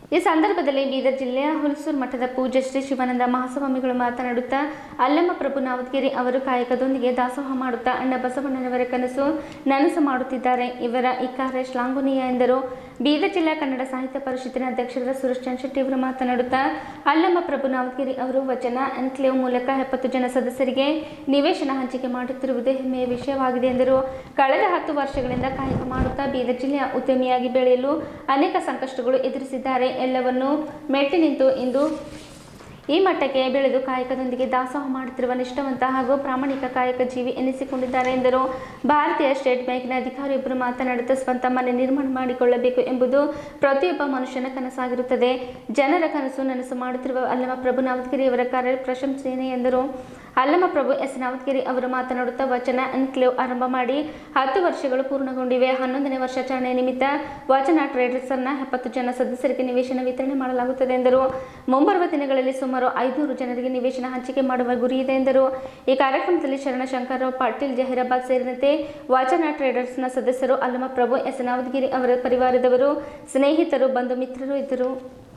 ಈ ಸಂದರ್ಭದಲ್ಲಿ ಬೀದರ್ ಜಿಲ್ಲೆಯ ಹುಲ್ಸೂರು ಮಠದ ಪೂಜ್ಯ ಶ್ರೀ ಶಿವಾನಂದ ಮಹಾಸ್ವಾಮಿಗಳು ಮಾತನಾಡುತ್ತಾ ಅಲ್ಲಮ್ಮ ಪ್ರಭು ನಾವದ್ಗಿರಿ ಅವರು ಕಾಯಕದೊಂದಿಗೆ ದಾಸೋಹ ಮಾಡುತ್ತಾ ಅಣ್ಣ ಬಸವಣ್ಣನವರ ಕನಸು ನನಸು ಮಾಡುತ್ತಿದ್ದಾರೆ ಇವರ ಈ ಕಾರ್ಯ ಶ್ಲಾಘನೀಯ ಎಂದರು ಬೀದರ್ ಜಿಲ್ಲಾ ಕನ್ನಡ ಸಾಹಿತ್ಯ ಪರಿಷತ್ತಿನ ಅಧ್ಯಕ್ಷರಾದ ಸುರೇಶ್ ಚಂದ್ ಶೆಟ್ಟಿ ಅವರು ಮಾತನಾಡುತ್ತಾ ಅಲ್ಲಮ್ಮ ಪ್ರಭು ನಾವದ್ಗಿರಿ ಅವರು ವಚನ ಎನ್ಕ್ಲೇವ್ ಮೂಲಕ ಎಪ್ಪತ್ತು ಜನ ಸದಸ್ಯರಿಗೆ ನಿವೇಶನ ಹಂಚಿಕೆ ಮಾಡುತ್ತಿರುವುದು ಹೆಮ್ಮೆಯ ವಿಷಯವಾಗಿದೆ ಎಂದರು ಕಳೆದ ಹತ್ತು ವರ್ಷಗಳಿಂದ ಕಾಯಕ ಮಾಡುತ್ತಾ ಬೀದರ್ ಜಿಲ್ಲೆಯ ಉದ್ಯಮಿಯಾಗಿ ಬೆಳೆಯಲು ಅನೇಕ ಸಂಕಷ್ಟಗಳು ಎದುರಿಸಿದ್ದಾರೆ ಎಲ್ಲವನ್ನು ಮೆಟ್ಟಿ ನಿಂತು ಇಂದು ಈ ಮಟ್ಟಕ್ಕೆ ಬೆಳೆದು ಕಾಯಕದೊಂದಿಗೆ ದಾಸೋಹ ಮಾಡುತ್ತಿರುವ ನಿಷ್ಠಾವಂತ ಹಾಗೂ ಪ್ರಾಮಾಣಿಕ ಕಾಯಕ ಜೀವಿ ಎನಿಸಿಕೊಂಡಿದ್ದಾರೆ ಎಂದರು ಭಾರತೀಯ ಸ್ಟೇಟ್ ಬ್ಯಾಂಕ್ನ ಅಧಿಕಾರಿಯೊಬ್ಬರು ಮಾತನಾಡುತ್ತಾ ಸ್ವಂತ ಮನೆ ನಿರ್ಮಾಣ ಮಾಡಿಕೊಳ್ಳಬೇಕು ಎಂಬುದು ಪ್ರತಿಯೊಬ್ಬ ಮನುಷ್ಯನ ಕನಸಾಗಿರುತ್ತದೆ ಜನರ ಕನಸು ನನಸು ಮಾಡುತ್ತಿರುವ ಅಲ್ಲಮ ಪ್ರಭು ನಾವದ್ಗಿರಿಯವರ ಕಾರ್ಯ ಪ್ರಶಂಸನೀಯ ಎಂದರು ಅಲ್ಲಮ ಪ್ರಭು ಎಸ್ ನಾವದ್ಗಿರಿ ಅವರು ಮಾತನಾಡುತ್ತಾ ವಚನ ಎನ್ಕ್ಲೇವ್ ಆರಂಭ ಮಾಡಿ ಹತ್ತು ವರ್ಷಗಳು ಪೂರ್ಣಗೊಂಡಿವೆ ಹನ್ನೊಂದನೇ ವರ್ಷಾಚರಣೆ ನಿಮಿತ್ತ ವಚನ ಟ್ರೇಡರ್ಸ್ನ ಎಪ್ಪತ್ತು ಜನ ಸದಸ್ಯರಿಗೆ ನಿವೇಶನ ವಿತರಣೆ ಮಾಡಲಾಗುತ್ತದೆ ಎಂದರು ಮುಂಬರುವ ದಿನಗಳಲ್ಲಿ ಸುಮಾರು ಐದುನೂರು ಜನರಿಗೆ ನಿವೇಶನ ಹಂಚಿಕೆ ಮಾಡುವ ಗುರಿ ಇದೆ ಎಂದರು ಈ ಕಾರ್ಯಕ್ರಮದಲ್ಲಿ ಶರಣ ಶಂಕರರಾವ್ ಪಾಟೀಲ್ ಜಹೀರಾಬಾದ್ ಸೇರಿದಂತೆ ವಚನ ಟ್ರೇಡರ್ಸ್ನ ಸದಸ್ಯರು ಅಲ್ಲಮ ಪ್ರಭು ಎಸ್ ನಾವದ್ಗಿರಿ ಅವರ ಪರಿವಾರದವರು ಸ್ನೇಹಿತರು ಬಂಧು ಮಿತ್ರರು ಇದ್ದರು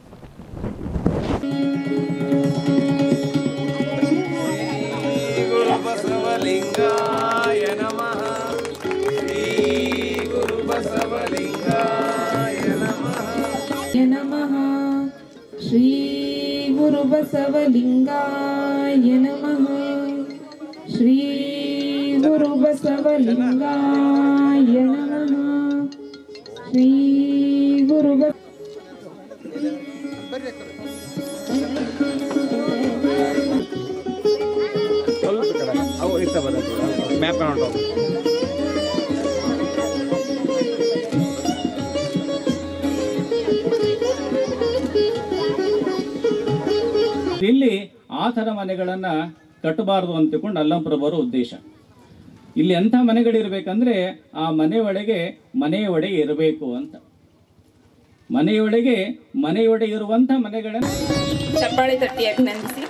ಗುರುಬಸವಲಿಂಗಾಯ ನಮಃ ಶ್ರೀ ಗುರುಬಸವಲಿಂಗಾಯ ನಮಃ य नमः श्री गुरुबसवलिङ्गाय नमः श्री गुरुबसवलिङ्गाय नमः श्री गुरुब ಅವು ಇರ್ತಾವ ಮ್ಯಾಪ್ ಹೊಂಟವು ಇಲ್ಲಿ ಆ ಥರ ಮನೆಗಳನ್ನ ಕಟ್ಟಬಾರದು ಅಂತಕೊಂಡು ಅಲ್ಲಂಪ್ರಭುವರ ಉದ್ದೇಶ ಇಲ್ಲಿ ಎಂಥ ಮನೆಗಳಿರ್ಬೇಕಂದ್ರೆ ಆ ಮನೆಯೊಳಗೆ ಮನೆಯೊಳಗೆ ಇರಬೇಕು ಅಂತ ಮನೆಯೊಳಗೆ ಮನೆಯೊಳಗೆ ಇರುವಂಥ ಮನೆಗಳನ್ನು ಚಪ್ಪಾಳೆ ತಟ್ಟಿ ಅಭಿನಂದಿಸಿ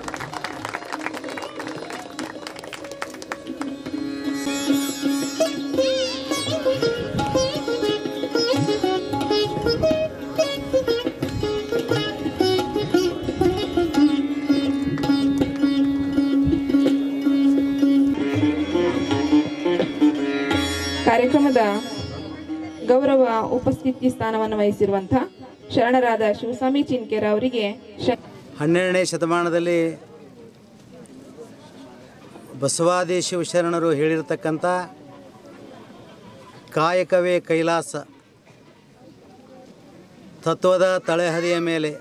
ಕಾರ್ಯಕ್ರಮದ ಗೌರವ ಉಪಸ್ಥಿತಿ ಸ್ಥಾನವನ್ನು ವಹಿಸಿರುವಂಥ ಶರಣರಾದ ಶಿವಸ್ವಾಮಿ ಚಿನ್ಕೆರ ಅವರಿಗೆ ಶ ಹನ್ನೆರಡನೇ ಶತಮಾನದಲ್ಲಿ ಬಸವಾದಿ ಶಿವಶರಣರು ಹೇಳಿರ್ತಕ್ಕಂಥ ಕಾಯಕವೇ ಕೈಲಾಸ ತತ್ವದ ತಳೆಹದಿಯ ಮೇಲೆ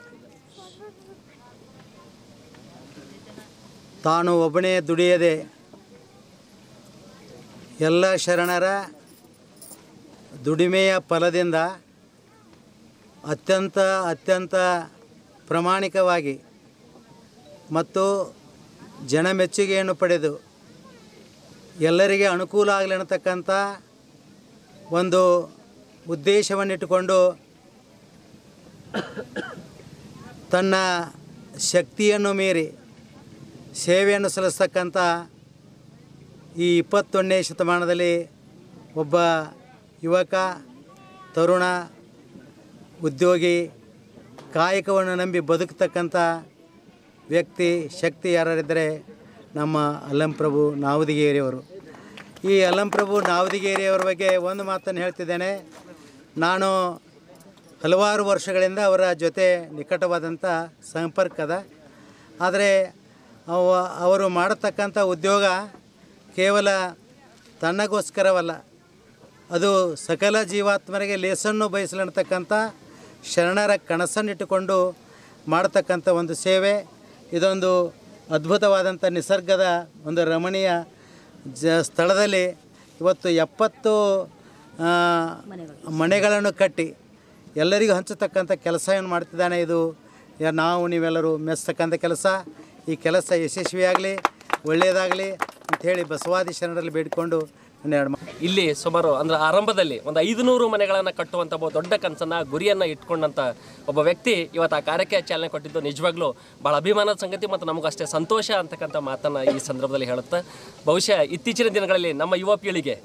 ತಾನು ಒಬ್ಬನೇ ದುಡಿಯದೆ ಎಲ್ಲ ಶರಣರ ದುಡಿಮೆಯ ಫಲದಿಂದ ಅತ್ಯಂತ ಅತ್ಯಂತ ಪ್ರಾಮಾಣಿಕವಾಗಿ ಮತ್ತು ಜನಮೆಚ್ಚುಗೆಯನ್ನು ಪಡೆದು ಎಲ್ಲರಿಗೆ ಅನುಕೂಲ ಆಗಲಿ ಅನ್ನತಕ್ಕಂಥ ಒಂದು ಉದ್ದೇಶವನ್ನಿಟ್ಟುಕೊಂಡು ತನ್ನ ಶಕ್ತಿಯನ್ನು ಮೀರಿ ಸೇವೆಯನ್ನು ಸಲ್ಲಿಸ್ತಕ್ಕಂಥ ಈ ಇಪ್ಪತ್ತೊಂದನೇ ಶತಮಾನದಲ್ಲಿ ಒಬ್ಬ ಯುವಕ ತರುಣ ಉದ್ಯೋಗಿ ಕಾಯಕವನ್ನು ನಂಬಿ ಬದುಕತಕ್ಕಂಥ ವ್ಯಕ್ತಿ ಶಕ್ತಿ ಯಾರಿದ್ದರೆ ನಮ್ಮ ಅಲ್ಲಂಪ್ರಭು ನಾವದಿಗೇರಿಯವರು ಈ ಅಲ್ಲಂಪ್ರಭು ನಾವದಿಗೇರಿಯವರ ಬಗ್ಗೆ ಒಂದು ಮಾತನ್ನು ಹೇಳ್ತಿದ್ದೇನೆ ನಾನು ಹಲವಾರು ವರ್ಷಗಳಿಂದ ಅವರ ಜೊತೆ ನಿಕಟವಾದಂಥ ಸಂಪರ್ಕದ ಆದರೆ ಅವ ಅವರು ಮಾಡತಕ್ಕಂಥ ಉದ್ಯೋಗ ಕೇವಲ ತನ್ನಗೋಸ್ಕರವಲ್ಲ ಅದು ಸಕಲ ಜೀವಾತ್ಮರಿಗೆ ಲೇಸನ್ನು ಬಯಸಲಂತಕ್ಕಂಥ ಶರಣರ ಕನಸನ್ನಿಟ್ಟುಕೊಂಡು ಮಾಡತಕ್ಕಂಥ ಒಂದು ಸೇವೆ ಇದೊಂದು ಅದ್ಭುತವಾದಂಥ ನಿಸರ್ಗದ ಒಂದು ರಮಣೀಯ ಜ ಸ್ಥಳದಲ್ಲಿ ಇವತ್ತು ಎಪ್ಪತ್ತು ಆ, ಮನೆಗಳನ್ನು ಕಟ್ಟಿ ಎಲ್ಲರಿಗೂ ಹಂಚತಕ್ಕಂಥ ಕೆಲಸ ಏನು ಮಾಡ್ತಿದ್ದಾನೆ ಇದು ಯಾ- ನಾವು ನೀವೆಲ್ಲರೂ ಮೆಚ್ಚತಕ್ಕಂಥ ಕೆಲಸ ಈ ಕೆಲಸ ಯಶಸ್ವಿಯಾಗಲಿ ಒಳ್ಳೆಯದಾಗಲಿ ಅಂಥೇಳಿ ಬಸವಾದಿ ಶರಣರಲ್ಲಿ ಬೇಡಿಕೊಂಡು ಒಂದೆರಡು ಮಾ ಇಲ್ಲಿ ಸುಮಾರು ಅಂದ್ರೆ ಆರಂಭದಲ್ಲಿ ಒಂದು ಐದುನೂರು ಮನೆಗಳನ್ನು ಕಟ್ಟುವಂಥ ಒಬ್ಬ ದೊಡ್ಡ ಕನಸನ್ನ ಗುರಿಯನ್ನು ಇಟ್ಕೊಂಡಂಥ ಒಬ್ಬ ವ್ಯಕ್ತಿ ಇವತ್ತು ಆ ಕಾರ್ಯಕ್ಕೆ ಚಾಲನೆ ಕೊಟ್ಟಿದ್ದು ನಿಜವಾಗ್ಲೂ ಭಾಳ ಅಭಿಮಾನದ ಸಂಗತಿ ಮತ್ತು ನಮಗೂ ಅಷ್ಟೇ ಸಂತೋಷ ಅಂತಕ್ಕಂಥ ಮಾತನ್ನು ಈ ಸಂದರ್ಭದಲ್ಲಿ ಹೇಳುತ್ತೆ ಬಹುಶಃ ಇತ್ತೀಚಿನ ದಿನಗಳಲ್ಲಿ ನಮ್ಮ ಯುವ ಪೀಳಿಗೆ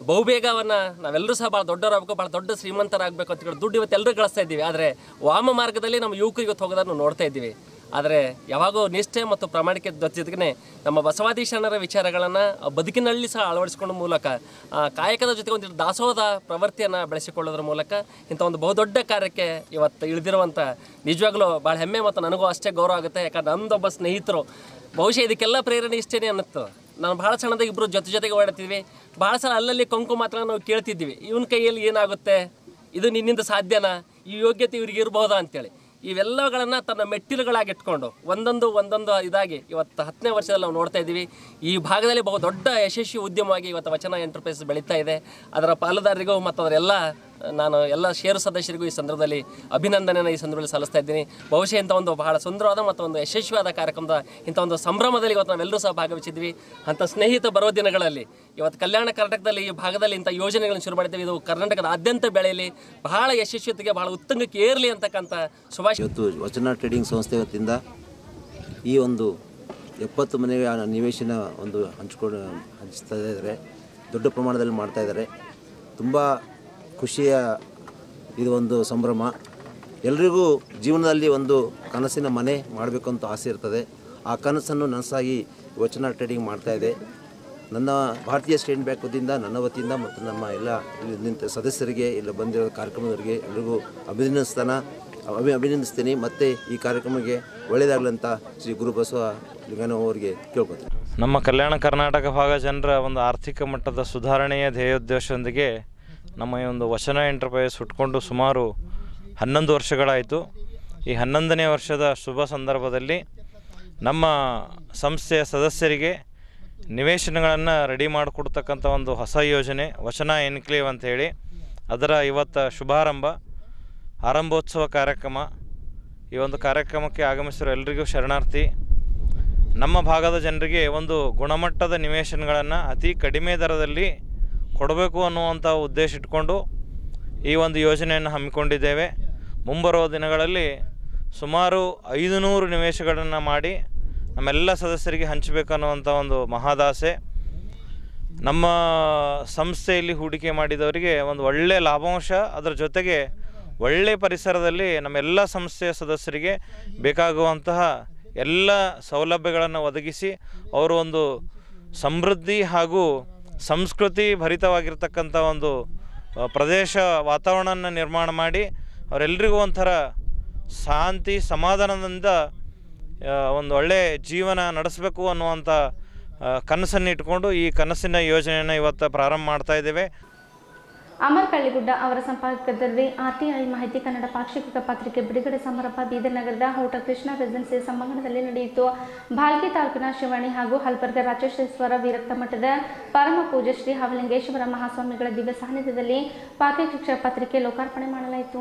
ಬಹುಬೇಗವನ್ನು ನಾವೆಲ್ಲರೂ ಸಹ ಭಾಳ ದೊಡ್ಡವರಾಗಬೇಕು ಭಾಳ ದೊಡ್ಡ ಶ್ರೀಮಂತರಾಗಬೇಕು ಅಂತ ಹೇಳಿ ದುಡ್ಡು ಇವತ್ತು ಎಲ್ಲರೂ ಗಳಿಸ್ತಾ ಇದ್ದೀವಿ ಆದರೆ ವಾಮ ಮಾರ್ಗದಲ್ಲಿ ನಮ್ಮ ಯುವಕರು ಇವತ್ತು ಹೋಗೋದನ್ನು ನೋಡ್ತಾ ಇದ್ದೀವಿ ಆದರೆ ಯಾವಾಗೋ ನಿಷ್ಠೆ ಮತ್ತು ಪ್ರಾಮಾಣಿಕ ಜೊತೆಗೆ ನಮ್ಮ ಬಸವಾದಿ ಶರಣರ ವಿಚಾರಗಳನ್ನು ಬದುಕಿನಲ್ಲಿ ಸಹ ಅಳವಡಿಸಿಕೊಳ್ಳೋ ಮೂಲಕ ಆ, ಕಾಯಕದ ಜೊತೆಗೆ ಒಂದು ದಾಸೋಹದ ಪ್ರವೃತ್ತಿಯನ್ನು ಬೆಳೆಸಿಕೊಳ್ಳೋದ್ರ ಮೂಲಕ ಇಂಥ ಒಂದು ಬಹುದೊಡ್ಡ ಕಾರ್ಯಕ್ಕೆ ಇವತ್ತು ಇಳಿದಿರುವಂಥ ನಿಜವಾಗ್ಲೂ ಭಾಳ ಹೆಮ್ಮೆ ಮತ್ತು ನನಗೂ ಅಷ್ಟೇ ಗೌರವ ಆಗುತ್ತೆ ಯಾಕಂದ್ರೆ ನಮ್ಮದೊಬ್ಬ ಸ್ನೇಹಿತರು ಬಹುಶಃ ಇದಕ್ಕೆಲ್ಲ ಪ್ರೇರಣೆ ಇಷ್ಟೇನೆ ಅನ್ನಿಸ್ತು ನಾನು ಭಾಳ ಸಣ್ಣದಾಗ ಇಬ್ಬರು ಜೊತೆ ಜೊತೆಗೆ ಓಡಾಡ್ತಿದ್ವಿ ಭಾಳ ಸಲ ಅಲ್ಲಲ್ಲಿ ಕೊಂಕು ಮಾತ್ರ ನಾವು ಕೇಳ್ತಿದ್ವಿ ಇವನ ಕೈಯಲ್ಲಿ ಏನಾಗುತ್ತೆ ಇದು ನಿನ್ನಿಂದ ಸಾಧ್ಯನಾ ಈ ಯೋಗ್ಯತೆ ಇವ್ರಿಗೆ ಇರಬಹುದಾ ಅಂತೇಳಿ ಇವೆಲ್ಲಗಳನ್ನು ತನ್ನ ಮೆಟ್ಟಿಲುಗಳಾಗಿ ಇಟ್ಕೊಂಡು ಒಂದೊಂದು ಒಂದೊಂದು ಇದಾಗಿ ಇವತ್ತು ಹತ್ತನೇ ವರ್ಷದಲ್ಲಿ ನಾವು ನೋಡ್ತಾ ಇದ್ದೀವಿ ಈ ಭಾಗದಲ್ಲಿ ಬಹು ದೊಡ್ಡ ಯಶಸ್ವಿ ಉದ್ಯಮವಾಗಿ ಇವತ್ತು ವಚನ ಎಂಟರ್ಪ್ರೈಸ್ ಬೆಳೀತಾ ಇದೆ ಅದರ ಪಾಲುದಾರರಿಗೂ ಮತ್ತು ಅವರೆಲ್ಲ ನಾನು ಎಲ್ಲ ಷೇರು ಸದಸ್ಯರಿಗೂ ಈ ಸಂದರ್ಭದಲ್ಲಿ ಅಭಿನಂದನೆಯನ್ನು ಈ ಸಂದರ್ಭದಲ್ಲಿ ಸಲ್ಲಿಸ್ತಾ ಇದ್ದೀನಿ ಬಹುಶಃ ಇಂಥ ಒಂದು ಬಹಳ ಸುಂದರವಾದ ಮತ್ತು ಒಂದು ಯಶಸ್ವಿಯಾದ ಕಾರ್ಯಕ್ರಮದ ಇಂಥ ಒಂದು ಸಂಭ್ರಮದಲ್ಲಿ ಇವತ್ತು ನಾವೆಲ್ಲರೂ ಸಹ ಭಾಗವಹಿಸಿದ್ವಿ ಅಂಥ ಸ್ನೇಹಿತ ಬರೋ ದಿನಗಳಲ್ಲಿ ಇವತ್ತು ಕಲ್ಯಾಣ ಕರ್ನಾಟಕದಲ್ಲಿ ಈ ಭಾಗದಲ್ಲಿ ಇಂಥ ಯೋಜನೆಗಳನ್ನು ಶುರು ಮಾಡಿದ್ದೀವಿ ಇದು ಕರ್ನಾಟಕದಾದ್ಯಂತ ಬೆಳೆಯಲಿ ಬಹಳ ಯಶಸ್ವಿತೆಗೆ ಬಹಳ ಉತ್ತುಂಗಕ್ಕೆ ಏರಲಿ ಅಂತಕ್ಕಂಥ ಶುಭಾಶಯ ಇವತ್ತು ವಚನ ಟ್ರೇಡಿಂಗ್ ಸಂಸ್ಥೆ ವತಿಯಿಂದ ಈ ಒಂದು ಎಪ್ಪತ್ತು ಮನೆಗೆ ಆ ನಿವೇಶನ ಒಂದು ಹಂಚ್ಕೊಂಡು ಹಂಚ್ತಾ ಇದ್ದಾರೆ ದೊಡ್ಡ ಪ್ರಮಾಣದಲ್ಲಿ ಮಾಡ್ತಾ ಇದ್ದಾರೆ ತುಂಬ ಖುಷಿಯ ಇದು ಒಂದು ಸಂಭ್ರಮ ಎಲ್ರಿಗೂ ಜೀವನದಲ್ಲಿ ಒಂದು ಕನಸಿನ ಮನೆ ಮಾಡಬೇಕು ಅಂತ ಆಸೆ ಇರ್ತದೆ ಆ ಕನಸನ್ನು ನನಸಾಗಿ ವಚನ ಟ್ರೇಡಿಂಗ್ ಮಾಡ್ತಾ ಇದೆ ನನ್ನ ಭಾರತೀಯ ಸ್ಟೇಟ್ ಬ್ಯಾಂಕ್ ವತಿಯಿಂದ ನನ್ನ ವತಿಯಿಂದ ಮತ್ತು ನಮ್ಮ ಎಲ್ಲ ಇಲ್ಲಿ ನಿಂತ ಸದಸ್ಯರಿಗೆ ಇಲ್ಲ ಬಂದಿರೋ ಕಾರ್ಯಕ್ರಮದವರಿಗೆ ಎಲ್ರಿಗೂ ಅಭಿನಂದಿಸ್ತಾನ ಅಭಿ ಅಭಿನಂದಿಸ್ತೀನಿ ಮತ್ತು ಈ ಕಾರ್ಯಕ್ರಮಕ್ಕೆ ಒಳ್ಳೆಯದಾಗಲಂತ ಶ್ರೀ ಗುರುಬಸವ ಲಿಂಗನವ ಅವರಿಗೆ ಕೇಳ್ಕೊತೀನಿ ನಮ್ಮ ಕಲ್ಯಾಣ ಕರ್ನಾಟಕ ಭಾಗ ಜನರ ಒಂದು ಆರ್ಥಿಕ ಮಟ್ಟದ ಸುಧಾರಣೆಯ ಧ್ಯೇಯೋದ್ದೇಶದೊಂದಿಗೆ ನಮ್ಮ ಈ ಒಂದು ವಚನ ಎಂಟರ್ಪ್ರೈಸ್ ಹುಟ್ಕೊಂಡು ಸುಮಾರು ಹನ್ನೊಂದು ವರ್ಷಗಳಾಯಿತು ಈ ಹನ್ನೊಂದನೇ ವರ್ಷದ ಶುಭ ಸಂದರ್ಭದಲ್ಲಿ ನಮ್ಮ ಸಂಸ್ಥೆಯ ಸದಸ್ಯರಿಗೆ ನಿವೇಶನಗಳನ್ನು ರೆಡಿ ಮಾಡಿಕೊಡ್ತಕ್ಕಂಥ ಒಂದು ಹೊಸ ಯೋಜನೆ ವಚನ ಎನ್ಕ್ಲೇವ್ ಅಂಥೇಳಿ ಅದರ ಇವತ್ತು ಶುಭಾರಂಭ ಆರಂಭೋತ್ಸವ ಕಾರ್ಯಕ್ರಮ ಈ ಒಂದು ಕಾರ್ಯಕ್ರಮಕ್ಕೆ ಆಗಮಿಸಿರೋ ಎಲ್ರಿಗೂ ಶರಣಾರ್ಥಿ ನಮ್ಮ ಭಾಗದ ಜನರಿಗೆ ಒಂದು ಗುಣಮಟ್ಟದ ನಿವೇಶನಗಳನ್ನು ಅತಿ ಕಡಿಮೆ ದರದಲ್ಲಿ ಕೊಡಬೇಕು ಅನ್ನುವಂಥ ಉದ್ದೇಶ ಇಟ್ಕೊಂಡು ಈ ಒಂದು ಯೋಜನೆಯನ್ನು ಹಮ್ಮಿಕೊಂಡಿದ್ದೇವೆ ಮುಂಬರುವ ದಿನಗಳಲ್ಲಿ ಸುಮಾರು ಐದು ನೂರು ನಿವೇಶಗಳನ್ನು ಮಾಡಿ ನಮ್ಮೆಲ್ಲ ಸದಸ್ಯರಿಗೆ ಹಂಚಬೇಕನ್ನುವಂಥ ಒಂದು ಮಹಾದಾಸೆ ನಮ್ಮ ಸಂಸ್ಥೆಯಲ್ಲಿ ಹೂಡಿಕೆ ಮಾಡಿದವರಿಗೆ ಒಂದು ಒಳ್ಳೆಯ ಲಾಭಾಂಶ ಅದರ ಜೊತೆಗೆ ಒಳ್ಳೆಯ ಪರಿಸರದಲ್ಲಿ ನಮ್ಮೆಲ್ಲ ಸಂಸ್ಥೆಯ ಸದಸ್ಯರಿಗೆ ಬೇಕಾಗುವಂತಹ ಎಲ್ಲ ಸೌಲಭ್ಯಗಳನ್ನು ಒದಗಿಸಿ ಅವರು ಒಂದು ಸಮೃದ್ಧಿ ಹಾಗೂ ಸಂಸ್ಕೃತಿ ಭರಿತವಾಗಿರ್ತಕ್ಕಂಥ ಒಂದು ಆ, ಪ್ರದೇಶ ವಾತಾವರಣನ ನಿರ್ಮಾಣ ಮಾಡಿ ಅವರೆಲ್ಲರಿಗೂ ಒಂಥರ ಶಾಂತಿ ಸಮಾಧಾನದಿಂದ ಆ, ಒಂದು ಒಳ್ಳೆಯ ಜೀವನ ನಡೆಸಬೇಕು ಅನ್ನುವಂಥ ಆ, ಕನಸನ್ನು ಇಟ್ಕೊಂಡು ಈ ಕನಸಿನ ಯೋಜನೆಯನ್ನು ಇವತ್ತು ಪ್ರಾರಂಭ ಮಾಡ್ತಾ ಇದ್ದೇವೆ ಅಮರ್ ಕಳ್ಳಿಗುಡ್ಡ ಅವರ ಸಂಪಾದಕದಲ್ಲಿ ಆರ್ಟಿಐ ಮಾಹಿತಿ ಕನ್ನಡ ಪಾಕ್ಷಿಕ ಪತ್ರಿಕೆ ಬಿಡುಗಡೆ ಸಮಾರಂಭ ಬೀದರ್ ನಗರದ ಹೋಟೆಲ್ ಕೃಷ್ಣ ರೆಸಿಡೆನ್ಸಿ ಸಭಾಂಗಣದಲ್ಲಿ ನಡೆಯಿತು ಭಾಲ್ಕಿ ತಾಲೂಕಿನ ಶಿವಾಣಿ ಹಾಗೂ ಹಲ್ಬರ್ಗ ರಾಜೇಶ್ವರ ವೀರಕ್ತ ಮಠದ ಪರಮ ಪೂಜ್ಯ ಶ್ರೀ ಹವಲಿಂಗೇಶ್ವರ ಮಹಾಸ್ವಾಮಿಗಳ ದಿವ್ಯ ಸಾನ್ನಿಧ್ಯದಲ್ಲಿ ಪಾಠ್ಯಶಿಕ್ಷಕ ಪತ್ರಿಕೆ ಲೋಕಾರ್ಪಣೆ ಮಾಡಲಾಯಿತು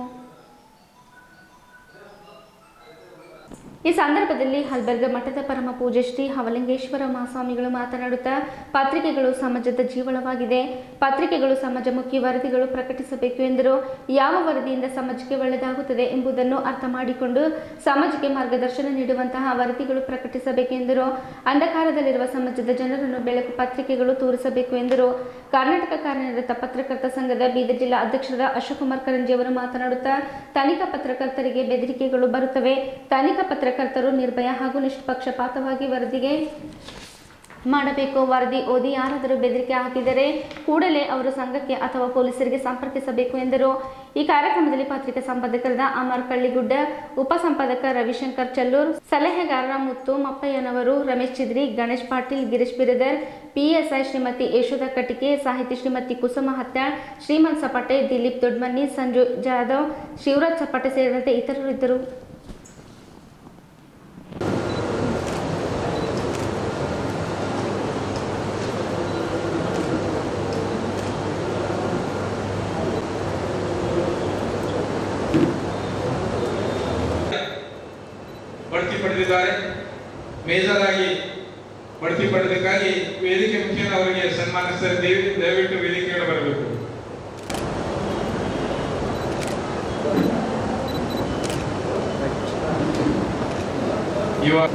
ಈ ಸಂದರ್ಭದಲ್ಲಿ ಹಲ್ಬರ್ಗ ಮಠದ ಪರಮ ಪೂಜ್ಯ ಶ್ರೀ ಹವಲಿಂಗೇಶ್ವರ ಮಹಾಸ್ವಾಮಿಗಳು ಮಾತನಾಡುತ್ತಾ ಪತ್ರಿಕೆಗಳು ಸಮಾಜದ ಜೀವಳವಾಗಿದೆ ಪತ್ರಿಕೆಗಳು ಸಮಾಜಮುಖಿ ವರದಿಗಳು ಪ್ರಕಟಿಸಬೇಕು ಎಂದರು ಯಾವ ವರದಿಯಿಂದ ಸಮಾಜಕ್ಕೆ ಒಳ್ಳೆಯದಾಗುತ್ತದೆ ಎಂಬುದನ್ನು ಅರ್ಥ ಮಾಡಿಕೊಂಡು ಸಮಾಜಕ್ಕೆ ಮಾರ್ಗದರ್ಶನ ನೀಡುವಂತಹ ವರದಿಗಳು ಪ್ರಕಟಿಸಬೇಕೆಂದರು ಅಂಧಕಾರದಲ್ಲಿರುವ ಸಮಾಜದ ಜನರನ್ನು ಬೆಳಕು ಪತ್ರಿಕೆಗಳು ತೋರಿಸಬೇಕು ಎಂದರು ಕರ್ನಾಟಕ ಕಾರ್ಯನಿರತ ಪತ್ರಕರ್ತ ಸಂಘದ ಬೀದರ್ ಜಿಲ್ಲಾ ಅಧ್ಯಕ್ಷರಾದ ಅಶೋಕ್ ಕುಮಾರ್ ಕರಂಜಿ ಅವರು ಮಾತನಾಡುತ್ತಾ ತನಿಖಾ ಪತ್ರಕರ್ತರಿಗೆ ಬೆದರಿಕೆಗಳು ಬರುತ್ತವೆ ತನಿಖಾ ಪತ್ರಕರ್ತರು ನಿರ್ಭಯ ಹಾಗೂ ನಿಷ್ಪಕ್ಷಪಾತವಾಗಿ ವರದಿಗೆ ಮಾಡಬೇಕು ವರದಿ ಓದಿ ಯಾರಾದರೂ ಬೆದರಿಕೆ ಹಾಕಿದರೆ ಕೂಡಲೇ ಅವರು ಸಂಘಕ್ಕೆ ಅಥವಾ ಪೊಲೀಸರಿಗೆ ಸಂಪರ್ಕಿಸಬೇಕು ಎಂದರು ಈ ಕಾರ್ಯಕ್ರಮದಲ್ಲಿ ಪತ್ರಿಕಾ ಸಂಪಾದಕರಾದ ಅಮರ್ ಕಳ್ಳಿಗುಡ್ಡ ಉಪಸಂಪಾದಕ ರವಿಶಂಕರ್ ಚಲ್ಲೂರ್ ಸಲಹೆಗಾರರ ಮುತ್ತು ಮಪ್ಪಯ್ಯನವರು ರಮೇಶ್ ಚಿದ್ರಿ ಗಣೇಶ್ ಪಾಟೀಲ್ ಗಿರೀಶ್ ಬಿರದರ್ ಪಿಎಸ್ಐ ಶ್ರೀಮತಿ ಯಶೋಧ ಕಟಿಕೆ ಸಾಹಿತಿ ಶ್ರೀಮತಿ ಕುಸುಮ ಹತ್ಯಾಳ್ ಶ್ರೀಮಂತ್ ಸಪಾಟೆ ದಿಲೀಪ್ ದೊಡ್ಮನಿ ಸಂಜು ಜಾಧವ್ ಶಿವರಾಜ್ ಸಪಾಟೆ ಸೇರಿದಂತೆ ಇತರರು ಇದ್ದರು ಬಡ್ತಿ ಪಡೆದಿದ್ದಾರೆ ಮೇಜರ್ ಆಗಿ ಬಡ್ತಿ ಪಡೆದಕ್ಕಾಗಿ ವೇದಿಕೆ ಮುಖ್ಯನ ಅವರಿಗೆ ಸನ್ಮಾನಿಸ್ತಾರೆ ದಯವಿ- ದಯವಿಟ್ಟು ವೇದಿಕೆಗೆ ಬರಬೇಕು ಇವಾಗ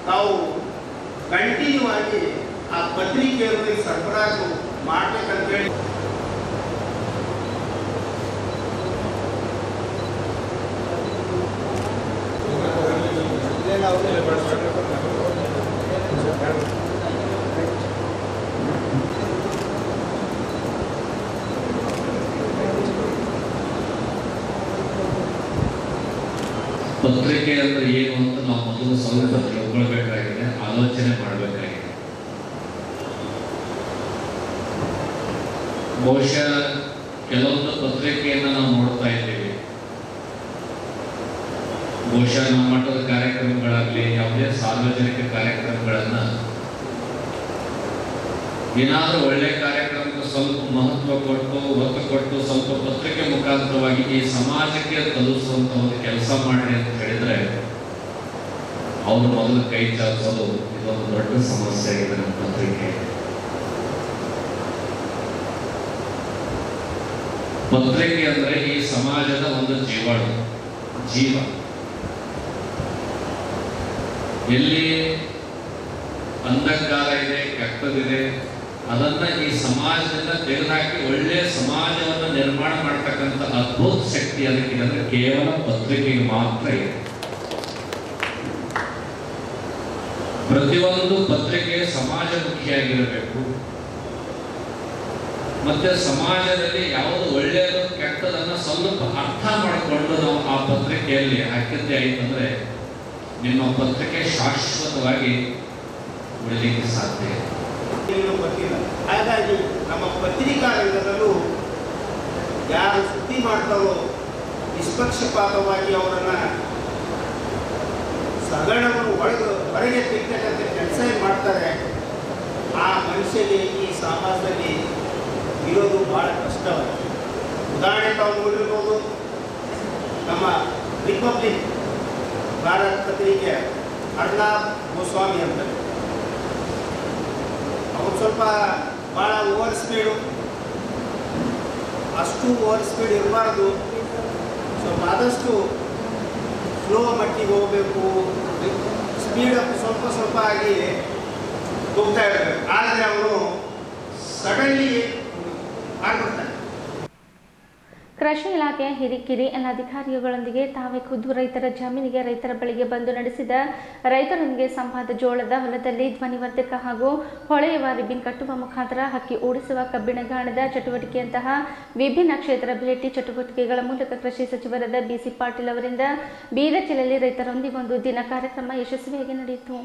ತಾವು ಕಂಟಿನ್ಯೂ ಆಗಿ ಆ ಪತ್ರಿಕೆಯವರಿಗೆ ಸರಬರಾಜು ಮಾಡ್ಬೇಕಂತೇಳಿ ಪತ್ರಿಕೆ ಅಂದ್ರೆ ಏನು ಅಂತ ನಾವು ಮೊದಲು ಸ್ವಲ್ಪ ತಿಳ್ಕೊಳ್ಬೇಕಾಗಿದೆ ಆಲೋಚನೆ ಮಾಡಬೇಕಾಗಿದೆ ಬಹುಶಃ ಕೆಲವೊಂದು ಪತ್ರಿಕೆಯನ್ನು ನಾವು ನೋಡ್ತಾ ಇದ್ದೀವಿ ಬಹುಶಃ ನಮ್ಮ ಮಟ್ಟದ ಕಾರ್ಯಕ್ರಮಗಳಾಗಲಿ ಯಾವುದೇ ಸಾರ್ವಜನಿಕ ಕಾರ್ಯಕ್ರಮಗಳನ್ನ ಏನಾದರೂ ಒಳ್ಳೆ ಕಾರ್ಯಕ್ರಮಕ್ಕೆ ಸ್ವಲ್ಪ ಮಹತ್ವ ಕೊಟ್ಟು ಒತ್ತು ಕೊಟ್ಟು ಸ್ವಲ್ಪ ಪತ್ರಿಕೆ ಮುಖಾಂತರವಾಗಿ ಈ ಸಮಾಜಕ್ಕೆ ತಲುಪಿಸುವಂತ ಒಂದು ಕೆಲಸ ಮಾಡಿ ಅಂತ ಹೇಳಿದ್ರೆ ಅವರು ಮೊದಲು ಕೈ ಚಾಚೋದು ಇದೊಂದು ದೊಡ್ಡ ಸಮಸ್ಯೆ ಆಗಿದೆ ನಮ್ಮ ಪತ್ರಿಕೆ ಪತ್ರಿಕೆ ಅಂದ್ರೆ ಈ ಸಮಾಜದ ಒಂದು ಜೀವಾಣು ಜೀವ ಎಲ್ಲಿ ಅಂಧಕಾರ ಇದೆ ಕೆಟ್ಟದಿದೆ ಅದನ್ನ ಈ ಸಮಾಜದಿಂದ ತೆಗೆದುಹಾಕಿ ಒಳ್ಳೆಯ ಸಮಾಜವನ್ನು ನಿರ್ಮಾಣ ಮಾಡ್ತಕ್ಕಂಥ ಅದ್ಭುತ ಶಕ್ತಿ ಅದಕ್ಕಿದೆ ಅಂದ್ರೆ ಕೇವಲ ಪತ್ರಿಕೆಗೆ ಮಾತ್ರ ಇದೆ ಪ್ರತಿಯೊಂದು ಪತ್ರಿಕೆ ಸಮಾಜಮುಖಿಯಾಗಿರಬೇಕು ಮತ್ತೆ ಸಮಾಜದಲ್ಲಿ ಯಾವುದು ಒಳ್ಳೆಯದು ಕೆಟ್ಟದನ್ನ ಸ್ವಲ್ಪ ಅರ್ಥ ಮಾಡಿಕೊಂಡು ನಾವು ಆ ಪತ್ರಿಕೆಯಲ್ಲಿ ಹಾಕಿದ್ದೆ ಆಯ್ತಂದ್ರೆ ನಿಮ್ಮ ಪತ್ರಿಕೆ ಶಾಶ್ವತವಾಗಿ ಉಳಿಲಿಕ್ಕೆ ಸಾಧ್ಯ ಇದೆ ಏನು ಗೊತ್ತಿಲ್ಲ ಹಾಗಾಗಿ ನಮ್ಮ ಪತ್ರಿಕಾ ರಂಗದಲ್ಲೂ ಯಾರು ಸುದ್ದಿ ಮಾಡ್ತಾರೋ ನಿಷ್ಪಕ್ಷಪಾತವಾಗಿ ಅವರನ್ನ ಸಗಣವನ್ನು ಒಳಗೆ ಹೊರಗೆ ತೆಗ್ತಕ್ಕಂಥ ಕೆಲಸ ಏನ್ ಮಾಡ್ತಾರೆ ಆ ಮನುಷ್ಯನಿಗೆ ಈ ಸಮಾಜದಲ್ಲಿ ಇರೋದು ಬಹಳ ಕಷ್ಟವಾಗಿದೆ ಉದಾಹರಣೆ ತಾವು ನೋಡಿರ್ಬೋದು ನಮ್ಮ ರಿಪಬ್ಲಿಕ್ ಭಾರತ್ ಪತ್ರಿಕೆ ಅರ್ನಾಬ್ ಗೋಸ್ವಾಮಿ ಅಂತ ಅವ್ರು ಸ್ವಲ್ಪ ಭಾಳ ಓವರ್ ಸ್ಪೀಡು ಅಷ್ಟು ಓವರ್ ಸ್ಪೀಡ್ ಇರಬಾರ್ದು ಸ್ವಲ್ಪ ಆದಷ್ಟು ಸ್ಲೋ ಮಟ್ಟಿಗೆ ಹೋಗಬೇಕು ಸ್ಪೀಡ್ ಅಪ್ ಸ್ವಲ್ಪ ಸ್ವಲ್ಪ ಆಗಿ ಹೋಗ್ತಾ ಇರಬೇಕು ಆದರೆ ಅವರು ಸಡನ್ಲಿ ಆಗ್ಬಿಡ್ತಾರೆ ಕೃಷಿ ಇಲಾಖೆಯ ಹಿರಿಕಿರಿ ಎಲ್ಲ ಅಧಿಕಾರಿಗಳೊಂದಿಗೆ ತಾವೇ ಖುದ್ದು ರೈತರ ಜಮೀನಿಗೆ ರೈತರ ಬಳಿಗೆ ಬಂದು ನಡೆಸಿದ ರೈತರೊಂದಿಗೆ ಸಂವಾದ ಜೋಳದ ಹೊಲದಲ್ಲಿ ಧ್ವನಿವರ್ಧಕ ಹಾಗೂ ಹೊಳೆಯುವ ರಿಬಿನ್ ಕಟ್ಟುವ ಮುಖಾಂತರ ಹಕ್ಕಿ ಓಡಿಸುವ ಕಬ್ಬಿಣ ಗಾಣದ ಚಟುವಟಿಕೆಯಂತಹ ವಿಭಿನ್ನ ಕ್ಷೇತ್ರ ಭೇಟಿ ಚಟುವಟಿಕೆಗಳ ಮೂಲಕ ಕೃಷಿ ಸಚಿವರಾದ ಬಿಸಿ ಪಾಟೀಲ್ ಅವರಿಂದ ಬೀದರ್ ಜಿಲ್ಲೆಯಲ್ಲಿ ರೈತರೊಂದಿಗೆ ಒಂದು ದಿನ ಕಾರ್ಯಕ್ರಮ ಯಶಸ್ವಿಯಾಗಿ ನಡೆಯಿತು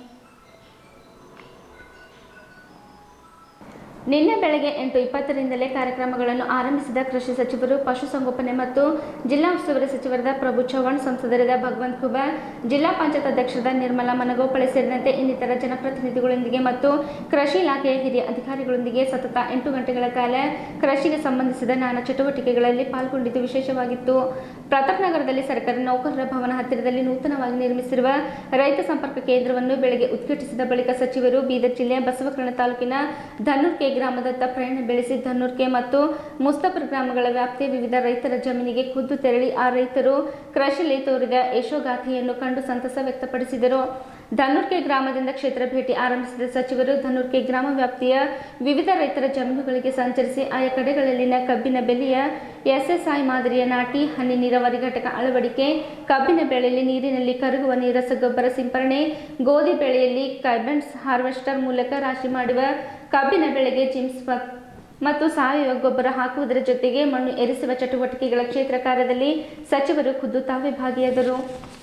ನಿನ್ನೆ ಬೆಳಗ್ಗೆ ಎಂಟು ಇಪ್ಪತ್ತರಿಂದಲೇ ಕಾರ್ಯಕ್ರಮಗಳನ್ನು ಆರಂಭಿಸಿದ ಕೃಷಿ ಸಚಿವರು ಪಶುಸಂಗೋಪನೆ ಮತ್ತು ಜಿಲ್ಲಾ ಉಸ್ತುವಾರಿ ಸಚಿವರಾದ ಪ್ರಭು ಚವ್ಹಾಣ್ ಸಂಸದರಾದ ಭಗವಂತ್ ಖುಬಾ ಜಿಲ್ಲಾ ಪಂಚಾಯತ್ ಅಧ್ಯಕ್ಷರಾದ ನಿರ್ಮಲಾ ಮನಗೋಪಳೆ ಸೇರಿದಂತೆ ಇನ್ನಿತರ ಜನಪ್ರತಿನಿಧಿಗಳೊಂದಿಗೆ ಮತ್ತು ಕೃಷಿ ಇಲಾಖೆಯ ಹಿರಿಯ ಅಧಿಕಾರಿಗಳೊಂದಿಗೆ ಸತತ ಎಂಟು ಗಂಟೆಗಳ ಕಾಲ ಕೃಷಿಗೆ ಸಂಬಂಧಿಸಿದ ನಾನಾ ಚಟುವಟಿಕೆಗಳಲ್ಲಿ ಪಾಲ್ಗೊಂಡಿದ್ದು ವಿಶೇಷವಾಗಿತ್ತು ಪ್ರತಾಪ್ ನಗರದಲ್ಲಿ ಸರ್ಕಾರಿ ನೌಕರರ ಭವನ ಹತ್ತಿರದಲ್ಲಿ ನೂತನವಾಗಿ ನಿರ್ಮಿಸಿರುವ ರೈತ ಸಂಪರ್ಕ ಕೇಂದ್ರವನ್ನು ಬೆಳಗ್ಗೆ ಉದ್ಘಾಟಿಸಿದ ಬಳಿಕ ಸಚಿವರು ಬೀದರ್ ಜಿಲ್ಲೆಯ ಬಸವಕರಣ ತಾಲೂಕಿನ ಧನ್ನೂರ್ಕೆ ಗ್ರಾಮದತ್ತ ಪ್ರಯಾಣ ಬೆಳೆಸಿ ಧನ್ನೂರ್ಕೆ ಮತ್ತು ಮುಸ್ತಫರ್ ಗ್ರಾಮಗಳ ವ್ಯಾಪ್ತಿಯ ವಿವಿಧ ರೈತರ ಜಮೀನಿಗೆ ಖುದ್ದು ತೆರಳಿ ಆ ರೈತರು ಕೃಷಿಯಲ್ಲಿ ತೋರಿದ ಯಶೋಗಾಥೆಯನ್ನು ಕಂಡು ಸಂತಸ ವ್ಯಕ್ತಪಡಿಸಿದರು ಧನ್ನೂರ್ಕೆ ಗ್ರಾಮದಿಂದ ಕ್ಷೇತ್ರ ಭೇಟಿ ಆರಂಭಿಸಿದ ಸಚಿವರು ಧನ್ನೂರ್ಕೆ ಗ್ರಾಮ ವ್ಯಾಪ್ತಿಯ ವಿವಿಧ ರೈತರ ಜಮೀನುಗಳಿಗೆ ಸಂಚರಿಸಿ ಆಯಾ ಕಡೆಗಳಲ್ಲಿನ ಕಬ್ಬಿನ ಬೆಲೆಯ ಎಸ್ಎಸ್ಐ ಮಾದರಿಯ ನಾಟಿ ಹನಿ ನೀರಾವರಿ ಘಟಕ ಅಳವಡಿಕೆ ಕಬ್ಬಿನ ಬೆಳೆಯಲ್ಲಿ ನೀರಿನಲ್ಲಿ ಕರಗುವ ನೀರಸಗೊಬ್ಬರ ಸಿಂಪರಣೆ ಗೋಧಿ ಬೆಳೆಯಲ್ಲಿ ಕೈಬೆಂಡ್ಸ್ ಹಾರ್ವೆಸ್ಟರ್ ಮೂಲಕ ರಾಶಿ ಮಾಡುವ ಕಬ್ಬಿನ ಬೆಳೆಗೆ ಜಿಮ್ಸ್ ಮ- ಮತ್ತು ಸಾವಯವ ಗೊಬ್ಬರ ಹಾಕುವುದರ ಜೊತೆಗೆ ಮಣ್ಣು ಎರಿಸುವ ಚಟುವಟಿಕೆಗಳ ಕ್ಷೇತ್ರ ಕಾರ್ಯದಲ್ಲಿ ಸಚಿವರು ಖುದ್ದು ತಾವೇ ಭಾಗಿಯಾದರು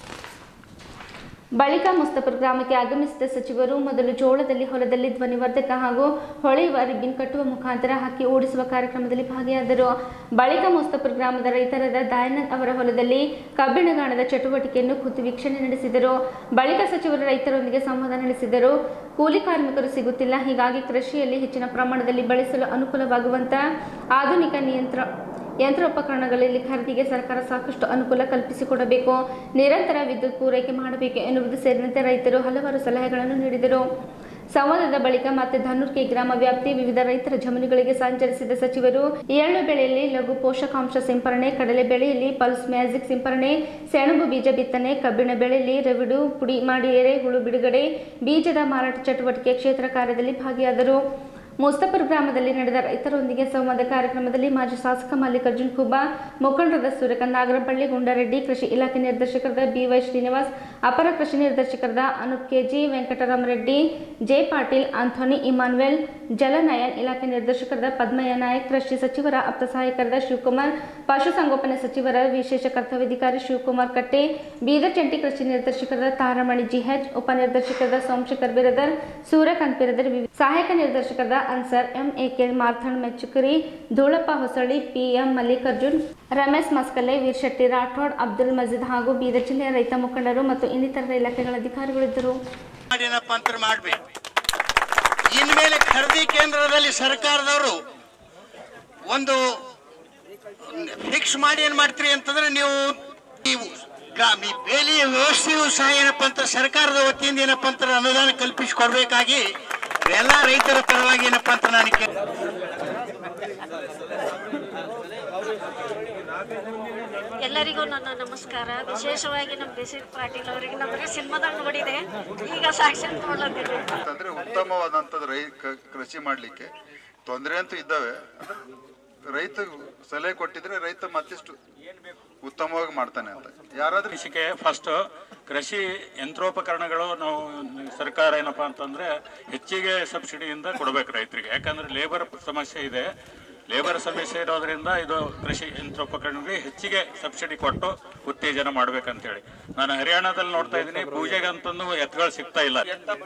ಬಳಿಕ ಮುಸ್ತಫರ್ ಗ್ರಾಮಕ್ಕೆ ಆಗಮಿಸಿದ ಸಚಿವರು ಮೊದಲು ಜೋಳದಲ್ಲಿ ಹೊಲದಲ್ಲಿ ಧ್ವನಿವರ್ಧಕ ಹಾಗೂ ಹೊಳೆಯುವ ರಿಬ್ಬಿನ್ ಕಟ್ಟುವ ಮುಖಾಂತರ ಹಕ್ಕಿ ಓಡಿಸುವ ಕಾರ್ಯಕ್ರಮದಲ್ಲಿ ಭಾಗಿಯಾದರು ಬಳಿಕ ಮುಸ್ತಫರ್ ಗ್ರಾಮದ ರೈತರಾದ ದಯಾನಂದ್ ಅವರ ಹೊಲದಲ್ಲಿ ಕಬ್ಬಿಣಗಾಣದ ಚಟುವಟಿಕೆಯನ್ನು ಖುದ್ದು ವೀಕ್ಷಣೆ ನಡೆಸಿದರು ಬಳಿಕ ಸಚಿವರು ರೈತರೊಂದಿಗೆ ಸಂವಾದ ನಡೆಸಿದರು ಕೂಲಿ ಕಾರ್ಮಿಕರು ಸಿಗುತ್ತಿಲ್ಲ ಹೀಗಾಗಿ ಕೃಷಿಯಲ್ಲಿ ಹೆಚ್ಚಿನ ಪ್ರಮಾಣದಲ್ಲಿ ಬಳಸಲು ಅನುಕೂಲವಾಗುವಂತ ಆಧುನಿಕ ನಿಯಂತ್ರ ಯಂತ್ರೋಪಕರಣಗಳಲ್ಲಿ ಖರೀದಿಗೆ ಸರ್ಕಾರ ಸಾಕಷ್ಟು ಅನುಕೂಲ ಕಲ್ಪಿಸಿಕೊಡಬೇಕು ನಿರಂತರ ವಿದ್ಯುತ್ ಪೂರೈಕೆ ಮಾಡಬೇಕು ಎನ್ನುವುದು ಸೇರಿದಂತೆ ರೈತರು ಹಲವಾರು ಸಲಹೆಗಳನ್ನು ನೀಡಿದರು ಸಂವಾದದ ಬಳಿಕ ಮತ್ತೆ ಧನುರ್ಕೆ ಗ್ರಾಮ ವ್ಯಾಪ್ತಿಯ ವಿವಿಧ ರೈತರ ಜಮೀನುಗಳಿಗೆ ಸಂಚರಿಸಿದ ಸಚಿವರು ಎಳ್ಳು ಬೆಳೆಯಲ್ಲಿ ಲಘು ಪೋಷಕಾಂಶ ಸಿಂಪರಣೆ ಕಡಲೆ ಬೆಳೆಯಲ್ಲಿ ಪಲ್ಸ್ ಮ್ಯಾಜಿಕ್ ಸಿಂಪರಣೆ ಸೆಣಬು ಬೀಜ ಬಿತ್ತನೆ ಕಬ್ಬಿಣ ಬೆಳೆಯಲ್ಲಿ ರವಿಡು ಪುಡಿ ಮಾಡಿ ಎರೆಹುಳು ಬಿಡುಗಡೆ ಬೀಜದ ಮಾರಾಟ ಚಟುವಟಿಕೆ ಕ್ಷೇತ್ರ ಕಾರ್ಯದಲ್ಲಿ ಭಾಗಿಯಾದರು ಮುಸ್ತಫರ್ ಗ್ರಾಮದಲ್ಲಿ ನಡೆದ ರೈತರೊಂದಿಗೆ ಸಂವಾದ ಕಾರ್ಯಕ್ರಮದಲ್ಲಿ ಮಾಜಿ ಶಾಸಕ ಮಲ್ಲಿಕಾರ್ಜುನ್ ಖುಬಾ ಮುಖಂಡರಾದ ಸೂರ್ಯಕಾಂತ್ ನಾಗರಪಳ್ಳಿ ಗುಂಡಾರೆಡ್ಡಿ ಕೃಷಿ ಇಲಾಖೆ ನಿರ್ದೇಶಕರಾದ ಬಿವೈ ಶ್ರೀನಿವಾಸ್ ಅಪರ ಕೃಷಿ ನಿರ್ದೇಶಕರಾದ Anoop KG Venkataramareddy J Patil Anthony Emmanuel ಜಲನಯನ್ ಇಲಾಖೆ ನಿರ್ದೇಶಕರಾದ ಪದ್ಮಯ್ಯ ನಾಯಕ್ ಕೃಷಿ ಸಚಿವರ ಆಪ್ತ ಸಹಾಯಕರಾದ ಶಿವಕುಮಾರ್ ಪಶುಸಂಗೋಪನೆ ಸಚಿವರ ವಿಶೇಷ ಕರ್ತವ್ಯಾಧಿಕಾರಿ ಶಿವಕುಮಾರ್ ಕಟ್ಟೆ ಬೀದರ್ ಜಂಟಿ ಕೃಷಿ ನಿರ್ದೇಶಕರಾದ ತಾರಮಣಿ ಜಿಹೆಚ್ ಉಪನಿರ್ದೇಶಕರಾದ ಸೋಮಶೇಖರ್ ಬಿರದರ್ ಸೂರ್ಯಕಾಂತ್ ಬಿರದರ್ ವಿವಿ- ಸಹಾಯಕ ನಿರ್ದೇಶಕರಾದ Ansar M A K Marthan ಮೆಚ್ಚುಕರಿ ಧೂಳಪ್ಪ ಹೊಸಳ್ಳಿ ಪಿ ಎಂ ಮಲ್ಲಿಕಾರ್ಜುನ್ ರಮೇಶ್ ಮಸ್ಕಲೆ ವೀರ್ಶೆಟ್ಟಿ ರಾಠೋಡ್ ಅಬ್ದುಲ್ ಮಜೀದ್ ಹಾಗೂ ಬೀದರ್ ಜಿಲ್ಲೆಯ ರೈತ ಮುಖಂಡರು ಮತ್ತು ಇನ್ನಿತರ ಇಲಾಖೆಗಳ ಅಧಿಕಾರಿಗಳಿದ್ದರು ಏನಪ್ಪ ಅಂತ ಮಾಡ್ಬೇಕು ಇನ್ಮೇಲೆ ಖರೀದಿ ಕೇಂದ್ರದಲ್ಲಿ ಸರ್ಕಾರದವರು ಒಂದು ಫಿಕ್ಸ್ ಮಾಡಿ ಏನ್ ಮಾಡ್ತೀರಿ ಅಂತಂದ್ರೆ ನೀವು ನೀವು ಗ್ರಾಮ ಈ ಬೇಲಿಯ ವ್ಯವಸ್ಥೆಯು ಸಹ ಏನಪ್ಪ ಅಂತ ಸರ್ಕಾರದ ವತಿಯಿಂದ ಏನಪ್ಪ ಅಂತ ಅನುದಾನ ಕಲ್ಪಿಸಿಕೊಡ್ಬೇಕಾಗಿ ಎಲ್ಲ ರೈತರ ಪರವಾಗಿ ಏನಪ್ಪ ಅಂತ ನಾನು ಕೇ- ಎಲ್ಲರಿಗೂ ನನ್ನ ನಮಸ್ಕಾರ ವಿಶೇಷವಾಗಿ ನಮ್ಮ ಬಿಸಿ ಪಾಟೀಲ್ ಅವರಿಗೆ ನಮಗೆ ಸಿನಿಮಾದಾಗ ನೋಡಿದೆ ಈಗ ಸಾಕ್ಷಿ ನೋಡ್ಲತ್ತೀನಿ ಅಂದ್ರೆ ಉತ್ತಮವಾದಂಥದ್ದು ರೈ ಕ- ಕೃಷಿ ಮಾಡಲಿಕ್ಕೆ ತೊಂದರೆ ಅಂತೂ ಇದ್ದಾವೆ ರೈತ ಸಲಹೆ ಕೊಟ್ಟಿದ್ರೆ ರೈತ ಮತ್ತಿಷ್ಟು ಉತ್ತಮವಾಗಿ ಮಾಡ್ತಾನೆ ಅಂತ ಯಾರಾದ್ರೂ ಕೃಷಿಗೆ ಫಸ್ಟ್ ಕೃಷಿ ಯಂತ್ರೋಪಕರಣಗಳು ನಾವು ಸರ್ಕಾರ ಏನಪ್ಪಾ ಅಂತಂದ್ರೆ ಹೆಚ್ಚಿಗೆ ಸಬ್ಸಿಡಿಯಿಂದ ಕೊಡಬೇಕು ರೈತರಿಗೆ ಯಾಕಂದ್ರೆ ಲೇಬರ್ ಸಮಸ್ಯೆ ಇದೆ ಲೇಬರ್ ಸಮಸ್ಯೆ ಇರೋದ್ರಿಂದ ಇದು ಕೃಷಿ ಯಂತ್ರೋಪಕರಣಗಳಿಗೆ ಹೆಚ್ಚಿಗೆ ಸಬ್ಸಿಡಿ ಕೊಟ್ಟು ಉತ್ತೇಜನ ಮಾಡ್ಬೇಕಂತೇಳಿ ನಾನು ಹರಿಯಾಣದಲ್ಲಿ ನೋಡ್ತಾ ಇದ್ದೀನಿ ಪೂಜೆಗೆ ಅಂತಂದು ಎತ್ತುಗಳು ಸಿಗ್ತಾ ಇಲ್ಲ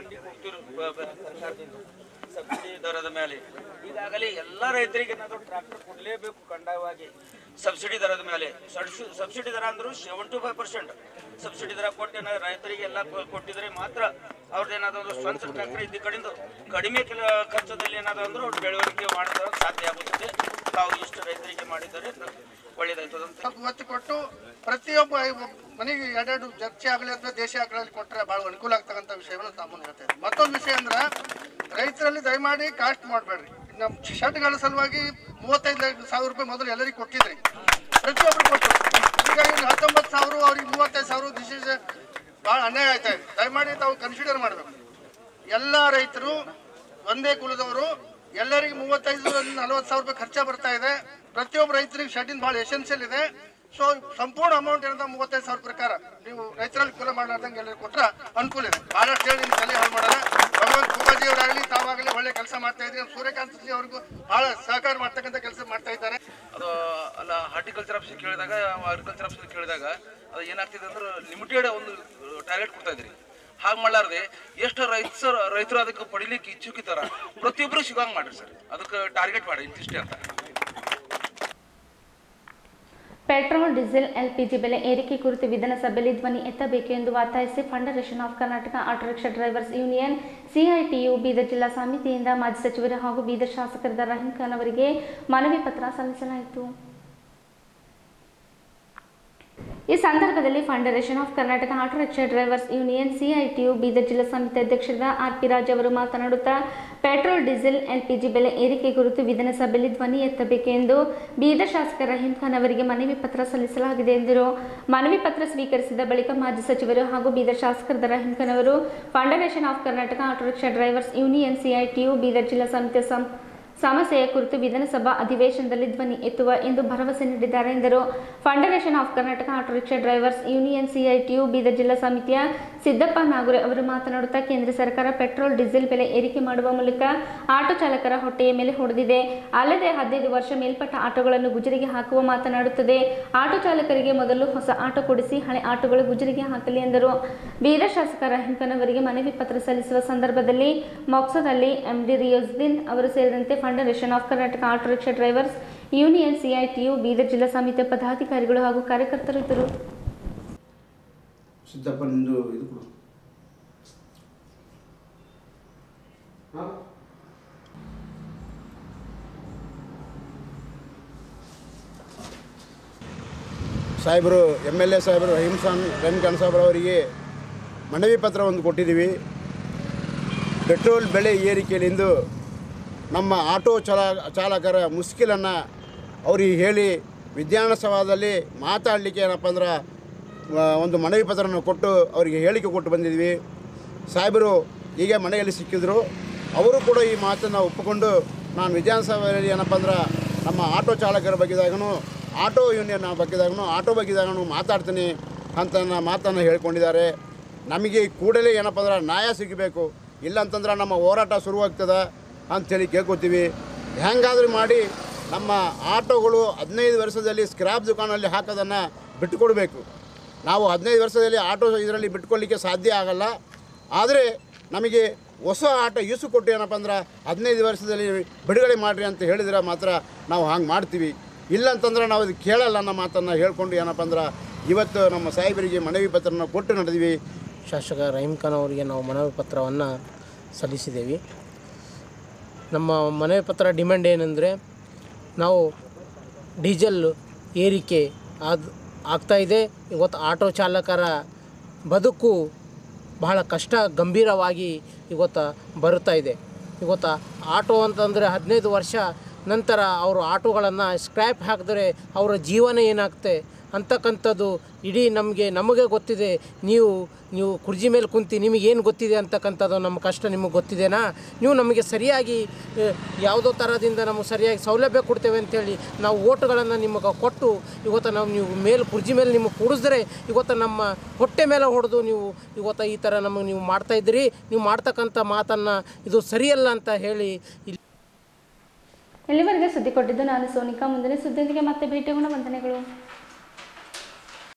ಸಬ್ಸಿಡಿ ದರದ ಮೇಲೆ ಈಗಾಗಲೇ ಎಲ್ಲ ರೈತರಿಗೆ ಏನಾದ್ರು ಟ್ರಾಕ್ಟರ್ ಕೊಡಲೇಬೇಕು ಕಡ್ಡಾಯವಾಗಿ ಸಬ್ಸಿಡಿ ದರದ ಮೇಲೆ ಸಡ್ಸು- ಸಬ್ಸಿಡಿ ದರ ಅಂದ್ರು ಸೆವೆಂಟಿ ಫೈವ್ ಪರ್ಸೆಂಟ್ ಸಬ್ಸಿಡಿ ದರ ಕೊಟ್ಟು ಏನಾದ್ರು ರೈತರಿಗೆ ಎಲ್ಲ ಕೊ- ಕೊಟ್ಟಿದ್ರೆ ಮಾತ್ರ ಅವ್ರದ್ದು ಏನಾದ್ರು ಒಂದು ಸ್ವಂತ ಟ್ರಾಕ್ಟರ್ ಇದ್ದ ಕಡೆಯಿಂದ ಕಡಿಮೆ ಕೆಲ ಖರ್ಚದಲ್ಲಿ ಏನಾದ್ರು ಅಂದ್ರೆ ಅವ್ರು ಬೆಳವಣಿಗೆ ಮಾಡೋದಕ್ಕೆ ಸಾಧ್ಯ ಆಗುತ್ತದೆ ತಾವು ಇಷ್ಟು ರೈತರಿಗೆ ಮಾಡಿದರೆ ಒಳ್ಳೇದಾಯ್ತದೆ ಅಂತ ಒತ್ತು ಕೊಟ್ಟು ಪ್ರತಿಯೊಬ್ಬ ಮನೆಗೆ ಎರಡೆರಡು ಜರ್ಸಿ ಆಗಲಿ ಅಥವಾ ದೇಶಿ ಆಕಳಲ್ಲಿ ಕೊಟ್ಟರೆ ಭಾಳ ಅನುಕೂಲ ಆಗ್ತಕ್ಕಂಥ ವಿಷಯವನ್ನು ತಾಮೂನು ಹೇಳ್ತಾ ಇದ್ದೀನಿ ಮತ್ತೊಂದು ವಿಷಯ ಅಂದ್ರೆ ರೈತರಲ್ಲಿ ದಯಮಾಡಿ ಕಾಸ್ಟ್ ಮಾಡಬೇಡ್ರಿ ನಮ್ಮ ಶರ್ಟ್ಗಳ ಸಲುವಾಗಿ ಮೂವತ್ತೈದು ಸಾವಿರ ರೂಪಾಯಿ ಮೊದಲು ಎಲ್ಲರಿಗೂ ಕೊಟ್ಟಿದ್ರಿ ಪ್ರತಿಯೊಬ್ಬರು ಕೊಟ್ಟರು ಹೀಗಾಗಿ ಇನ್ನು ಹತ್ತೊಂಬತ್ತು ಸಾವಿರ ಅವ್ರಿಗೆ ಮೂವತ್ತೈದು ಸಾವಿರ ದಿಸ್ ಇಸ್ ಭಾಳ ಅನ್ಯಾಯ ಆಯ್ತಾ ಇದೆ ದಯಮಾಡಿ ತಾವು ಕನ್ಸಿಡರ್ ಮಾಡಬೇಕು ಎಲ್ಲ ರೈತರು ಒಂದೇ ಕುಲದವರು ಎಲ್ಲರಿಗೂ ಮೂವತ್ತೈದು ನಲವತ್ತು ಸಾವಿರ ರೂಪಾಯಿ ಖರ್ಚ ಬರ್ತಾ ಇದೆ ಪ್ರತಿಯೊಬ್ಬ ರೈತರಿಗೆ ಶೆಡ್ಡಿನ ಭಾಳ ಎಸೆನ್ಷಿಯಲ್ ಇದೆ ಸೊ ಸಂಪೂರ್ಣ ಅಮೌಂಟ್ ಏನಂತ ಮೂವತ್ತೈದು ಸಾವಿರ ಪ್ರಕಾರ ನೀವು ರೈತರಲ್ಲಿ ಕುಲ ಮಾಡ್ಲಾರ್ದಂಗೆ ಎಲ್ಲರಿಗೂ ಕೊಟ್ರೆ ಅನುಕೂಲ ಇದೆ ಬಹಳಷ್ಟು ಹೇಳಿ ನಿಮ್ಮ ತಲೆ ಹಾಳು ಮಾಡಲ್ಲ ಭಗವಂತ ಕುಮಾಜಿ ಅವರಾಗಲಿ ತಾವಾಗಲಿ ಒಳ್ಳೆ ಕೆಲಸ ಮಾಡ್ತಾ ಇದ್ದೀರಿ ನಮ್ಮ ಸೂರ್ಯಕಾಂತ್ ಜಿ ಅವ್ರಿಗೂ ಬಹಳ ಸಹಕಾರ ಮಾಡ್ತಕ್ಕಂಥ ಕೆಲಸ ಮಾಡ್ತಾ ಇದ್ದಾರೆ ಅದು ಅಲ್ಲ ಹಾರ್ಟಿಕಲ್ಚರ್ ಆಫೀಸ್ ಕೇಳಿದಾಗ ಅಗ್ರಿಕಲ್ಚರ್ ಆಫೀಸ್ ಕೇಳಿದಾಗ ಅದು ಏನಾಗ್ತಿದೆ ಅಂದ್ರೆ ಲಿಮಿಟೆಡ್ ಒಂದು ಟಾರ್ಗೆಟ್ ಕೊಡ್ತಾ ಇದ್ರಿ ಹಾಗೆ ಮಾಡಲಾರ್ದೆ ಎಷ್ಟು ರೈತರು ರೈತರು ಅದಕ್ಕೆ ಪಡಿಲಿಕ್ಕೆ ಇಚ್ಛುಕಿತಾರ ಪ್ರತಿಯೊಬ್ಬರು ಸಿಗಂಗ್ ಮಾಡ್ರಿ ಸರ್ ಅದಕ್ಕೆ ಟಾರ್ಗೆಟ್ ಮಾಡಿ ಇಂತಿಷ್ಟೇ ಅಂತ ಪೆಟ್ರೋಲ್ ಡೀಸೆಲ್ ಎಲ್ಪಿಜಿ ಬೆಲೆ ಏರಿಕೆ ಕುರಿತು ವಿಧಾನಸಭೆಯಲ್ಲಿ ಧ್ವನಿ ಎತ್ತಬೇಕು ಎಂದು ಒತ್ತಾಯಿಸಿ federation of Karnataka auto rickshaw drivers union CITU Bidar ಜಿಲ್ಲಾ ಸಮಿತಿಯಿಂದ ಮಾಜಿ ಸಚಿವರು ಹಾಗೂ ಬೀದರ್ ಶಾಸಕರಾದ ರಹೀಂ ಖಾನ್ ಅವರಿಗೆ ಮನವಿ ಪತ್ರ ಸಲ್ಲಿಸಲಾಯಿತು ಈ ಸಂದರ್ಭದಲ್ಲಿ federation of Karnataka auto rickshaw drivers union CITU Bidar ಜಿಲ್ಲಾ ಸಮಿತಿ ಅಧ್ಯಕ್ಷರಾದ ಆರ್ ಪಿ ರಾಜ್ ಅವರು ಮಾತನಾಡುತ್ತಾ ಪೆಟ್ರೋಲ್ ಡೀಸೆಲ್ ಎಲ್ಪಿಜಿ ಬೆಲೆ ಏರಿಕೆ ಕುರಿತು ವಿಧಾನಸಭೆಯಲ್ಲಿ ಧ್ವನಿ ಎತ್ತಬೇಕೆಂದು ಬೀದರ್ ಶಾಸಕ ರಹೀಂ ಖಾನ್ ಅವರಿಗೆ ಮನವಿ ಪತ್ರ ಸಲ್ಲಿಸಲಾಗಿದೆ ಎಂದರು ಮನವಿ ಪತ್ರ ಸ್ವೀಕರಿಸಿದ ಬಳಿಕ ಮಾಜಿ ಸಚಿವರು ಹಾಗೂ ಬೀದರ್ ಶಾಸಕರಾದ ರಹೀಂ ಖಾನ್ ಅವರು federation of Karnataka auto rickshaw drivers union CITU Bidar ಜಿಲ್ಲಾ ಸಮಿತಿಯ ಸಂ ಸಮಸ್ಯೆಯ ಕುರಿತು ವಿಧಾನಸಭಾ ಅಧಿವೇಶನದಲ್ಲಿ ಧ್ವನಿ ಎತ್ತುವ ಎಂದು ಭರವಸೆ ನೀಡಿದ್ದಾರೆ ಎಂದರು federation of Karnataka auto rickshaw drivers union CITU Bidar ಜಿಲ್ಲಾ ಸಮಿತಿಯ ಸಿದ್ದಪ್ಪ ನಾಗುರೆ ಅವರು ಮಾತನಾಡುತ್ತಾ ಕೇಂದ್ರ ಸರ್ಕಾರ ಪೆಟ್ರೋಲ್ ಡೀಸೆಲ್ ಬೆಲೆ ಏರಿಕೆ ಮಾಡುವ ಮೂಲಕ ಆಟೋ ಚಾಲಕರ ಹೊಟ್ಟೆಯ ಮೇಲೆ ಹೊಡೆದಿದೆ ಅಲ್ಲದೆ ಹದಿನೈದು ವರ್ಷ ಮೇಲ್ಪಟ್ಟ ಆಟೋಗಳನ್ನು ಗುಜರಿಗೆ ಹಾಕುವ ಮಾತನಾಡುತ್ತದೆ ಆಟೋ ಚಾಲಕರಿಗೆ ಮೊದಲು ಹೊಸ ಆಟೋ ಕೊಡಿಸಿ ಹಳೆ ಆಟೋಗಳು ಗುಜರಿಗೆ ಹಾಕಲಿ ಎಂದರು ಬೀದರ್ ಶಾಸಕ ರಹೀಂಖನ್ ಅವರಿಗೆ ಮನವಿ ಪತ್ರ ಸಲ್ಲಿಸುವ ಸಂದರ್ಭದಲ್ಲಿ ಮೊಕ್ಸದಲ್ಲಿ ಎಂಡಿ ರಿಯೋಜ್ದೀನ್ ಅವರು ಸೇರಿದಂತೆ federation of Karnataka auto rickshaw drivers union CITU Bidar ಜಿಲ್ಲಾ ಸಮಿತಿಯ ಪದಾಧಿಕಾರಿಗಳು ಹಾಗೂ ಕಾರ್ಯಕರ್ತರು ಇದ್ದರು ಸಿದ್ದಪ್ಪ ನಿಂದು ಇದು ಕೊಡು ಸಾಹೇಬರು ಎಮ್ ಎಲ್ ಎ ಸಾಹೇಬರು ರಹೀಮ್ ಖಾನ್ ರಹೀಮ್ ಖಾನ್ ಸಾಹೇಬ್ರವರಿಗೆ ಮನವಿ ಪತ್ರ ಒಂದು ಕೊಟ್ಟಿದ್ದೀವಿ ಪೆಟ್ರೋಲ್ ಬೆಲೆ ಏರಿಕೆಯಲ್ಲಿಂದು ನಮ್ಮ ಆಟೋ ಚಾಲ ಚಾಲಕರ ಮುಷ್ಕಿಲನ್ನು ಅವ್ರಿಗೆ ಹೇಳಿ ವಿಧಾನಸಭಾದಲ್ಲಿ ಮಾತಾಡಲಿಕ್ಕೆ ಏನಪ್ಪ ಅಂದ್ರೆ ಆ, ಒಂದು ಮನವಿ ಪತ್ರವನ್ನು ಕೊಟ್ಟು ಅವರಿಗೆ ಹೇಳಿಕೆ ಕೊಟ್ಟು ಬಂದಿದ್ವಿ ಸಾಹೇಬರು ಹೀಗೆ ಮನೆಯಲ್ಲಿ ಸಿಕ್ಕಿದ್ರು ಅವರು ಕೂಡ ಈ ಮಾತನ್ನು ಒಪ್ಪಿಕೊಂಡು ನಾನು ವಿಧಾನಸಭೆಯಲ್ಲಿ ಏನಪ್ಪ ಅಂದ್ರೆ ನಮ್ಮ ಆಟೋ ಚಾಲಕರ ಬಗ್ಗೆದಾಗೂ ಆಟೋ ಯೂನಿಯನ್ ಬಗ್ಗೆದಾಗೂ ಆಟೋ ಬಗ್ಗೆದಾಗೂ ಮಾತಾಡ್ತೀನಿ ಅಂತ ನ- ಮಾತನ್ನು ಹೇಳ್ಕೊಂಡಿದ್ದಾರೆ ನಮಗೆ ಕೂಡಲೇ ಏನಪ್ಪ ಅಂದ್ರೆ ನ್ಯಾಯ ಸಿಗಬೇಕು ಇಲ್ಲಂತಂದ್ರೆ ನಮ್ಮ ಹೋರಾಟ ಶುರುವಾಗ್ತದೆ ಅಂಥೇಳಿ ಕೇಳ್ಕೊತೀವಿ ಹೆಂಗಾದ್ರೂ ಮಾಡಿ ನಮ್ಮ ಆಟೋಗಳು ಹದಿನೈದು ವರ್ಷದಲ್ಲಿ ಸ್ಕ್ರಾಪ್ ದುಕಾನಲ್ಲಿ ಹಾಕೋದನ್ನು ಬಿಟ್ಟುಕೊಡ್ಬೇಕು ನಾವು ಹದಿನೈದು ವರ್ಷದಲ್ಲಿ ಆಟೋ ಇದರಲ್ಲಿ ಬಿಟ್ಕೊಳ್ಳಿಕ್ಕೆ ಸಾಧ್ಯ ಆಗಲ್ಲ ಆದರೆ ನಮಗೆ ಹೊಸ ಆಟೋ ಈಸು ಕೊಟ್ಟು ಏನಪ್ಪ ಅಂದ್ರೆ ಹದಿನೈದು ವರ್ಷದಲ್ಲಿ ಬಿಡುಗಡೆ ಮಾಡಿರಿ ಅಂತ ಹೇಳಿದ್ರೆ ಮಾತ್ರ ನಾವು ಹಂಗೆ ಮಾಡ್ತೀವಿ ಇಲ್ಲ ಅಂತಂದ್ರೆ ನಾವು ಅದು ಕೇಳಲ್ಲ ಅನ್ನೋ ಮಾತನ್ನು ಹೇಳ್ಕೊಂಡು ಏನಪ್ಪ ಅಂದ್ರೆ ಇವತ್ತು ನಮ್ಮ ಸಾಹೇಬರಿಗೆ ಮನವಿ ಪತ್ರನ ಕೊಟ್ಟು ನಡೆದ್ವಿ ಶಾಸಕ ರಹೀಮ್ ಖಾನ್ ಅವರಿಗೆ ನಾವು ಮನವಿ ಪತ್ರವನ್ನು ಸಲ್ಲಿಸಿದ್ದೇವೆ ನಮ್ಮ ಮನವಿ ಪತ್ರ ಡಿಮ್ಯಾಂಡ್ ಏನಂದರೆ ನಾವು ಡೀಸೆಲ್ ಏರಿಕೆ ಆದ ಆಗ್ತಾಯಿದೆ ಇವತ್ತು ಆಟೋ ಚಾಲಕರ ಬದುಕು ಬಹಳ ಕಷ್ಟ ಗಂಭೀರವಾಗಿ ಇವತ್ತು ಬರುತ್ತಾ ಇದೆ ಇವತ್ತು ಆಟೋ ಅಂತಂದರೆ ಹದಿನೈದು ವರ್ಷ ನಂತರ ಅವರು ಆಟೋಗಳನ್ನು ಸ್ಕ್ರ್ಯಾಪ್ ಹಾಕಿದ್ರೆ ಅವರ ಜೀವನ ಏನಾಗುತ್ತೆ ಅಂತಕ್ಕಂಥದ್ದು ಇಡೀ ನಮಗೆ ನಮಗೆ ಗೊತ್ತಿದೆ ನೀವು ನೀವು ಕುರ್ಜಿ ಮೇಲೆ ಕುಂತು ನಿಮಗೇನು ಗೊತ್ತಿದೆ ಅಂತಕ್ಕಂಥದ್ದು ನಮ್ಮ ಕಷ್ಟ ನಿಮಗೆ ಗೊತ್ತಿದೆನಾ ನೀವು ನಮಗೆ ಸರಿಯಾಗಿ ಆ, ಯಾವುದೋ ಥರದಿಂದ ನಮಗೆ ಸರಿಯಾಗಿ ಸೌಲಭ್ಯ ಕೊಡ್ತೇವೆ ಅಂತೇಳಿ ನಾವು ಓಟುಗಳನ್ನು ನಿಮಗೆ ಕೊಟ್ಟು ಇವತ್ತು ನಾವು ನೀವು ಮೇಲೆ ಕುರ್ಜಿ ಮೇಲೆ ನಿಮಗೆ ಕೂಡಿಸಿದ್ರೆ ಇವತ್ತು ನಮ್ಮ ಹೊಟ್ಟೆ ಮೇಲೆ ಹೊಡೆದು ನೀವು ಇವತ್ತು ಈ ಥರ ನಮಗೆ ನೀವು ಮಾಡ್ತಾ ಇದ್ದೀರಿ ನೀವು ಮಾಡ್ತಕ್ಕಂಥ ಮಾತನ್ನು ಇದು ಸರಿಯಲ್ಲ ಅಂತ ಹೇಳಿ ಇಲ್ಲಿ ಇಲ್ಲಿವರೆಗೆ ಸುದ್ದಿ ಕೊಟ್ಟಿದ್ದು ನಾನು ಸೋನಿಕಾ ಮುಂದಿನ ಸುದ್ದಿಯೊಂದಿಗೆ ಮತ್ತೆ ಭೇಟಿಯಾಗೋಣ ವಂದನೆಗಳು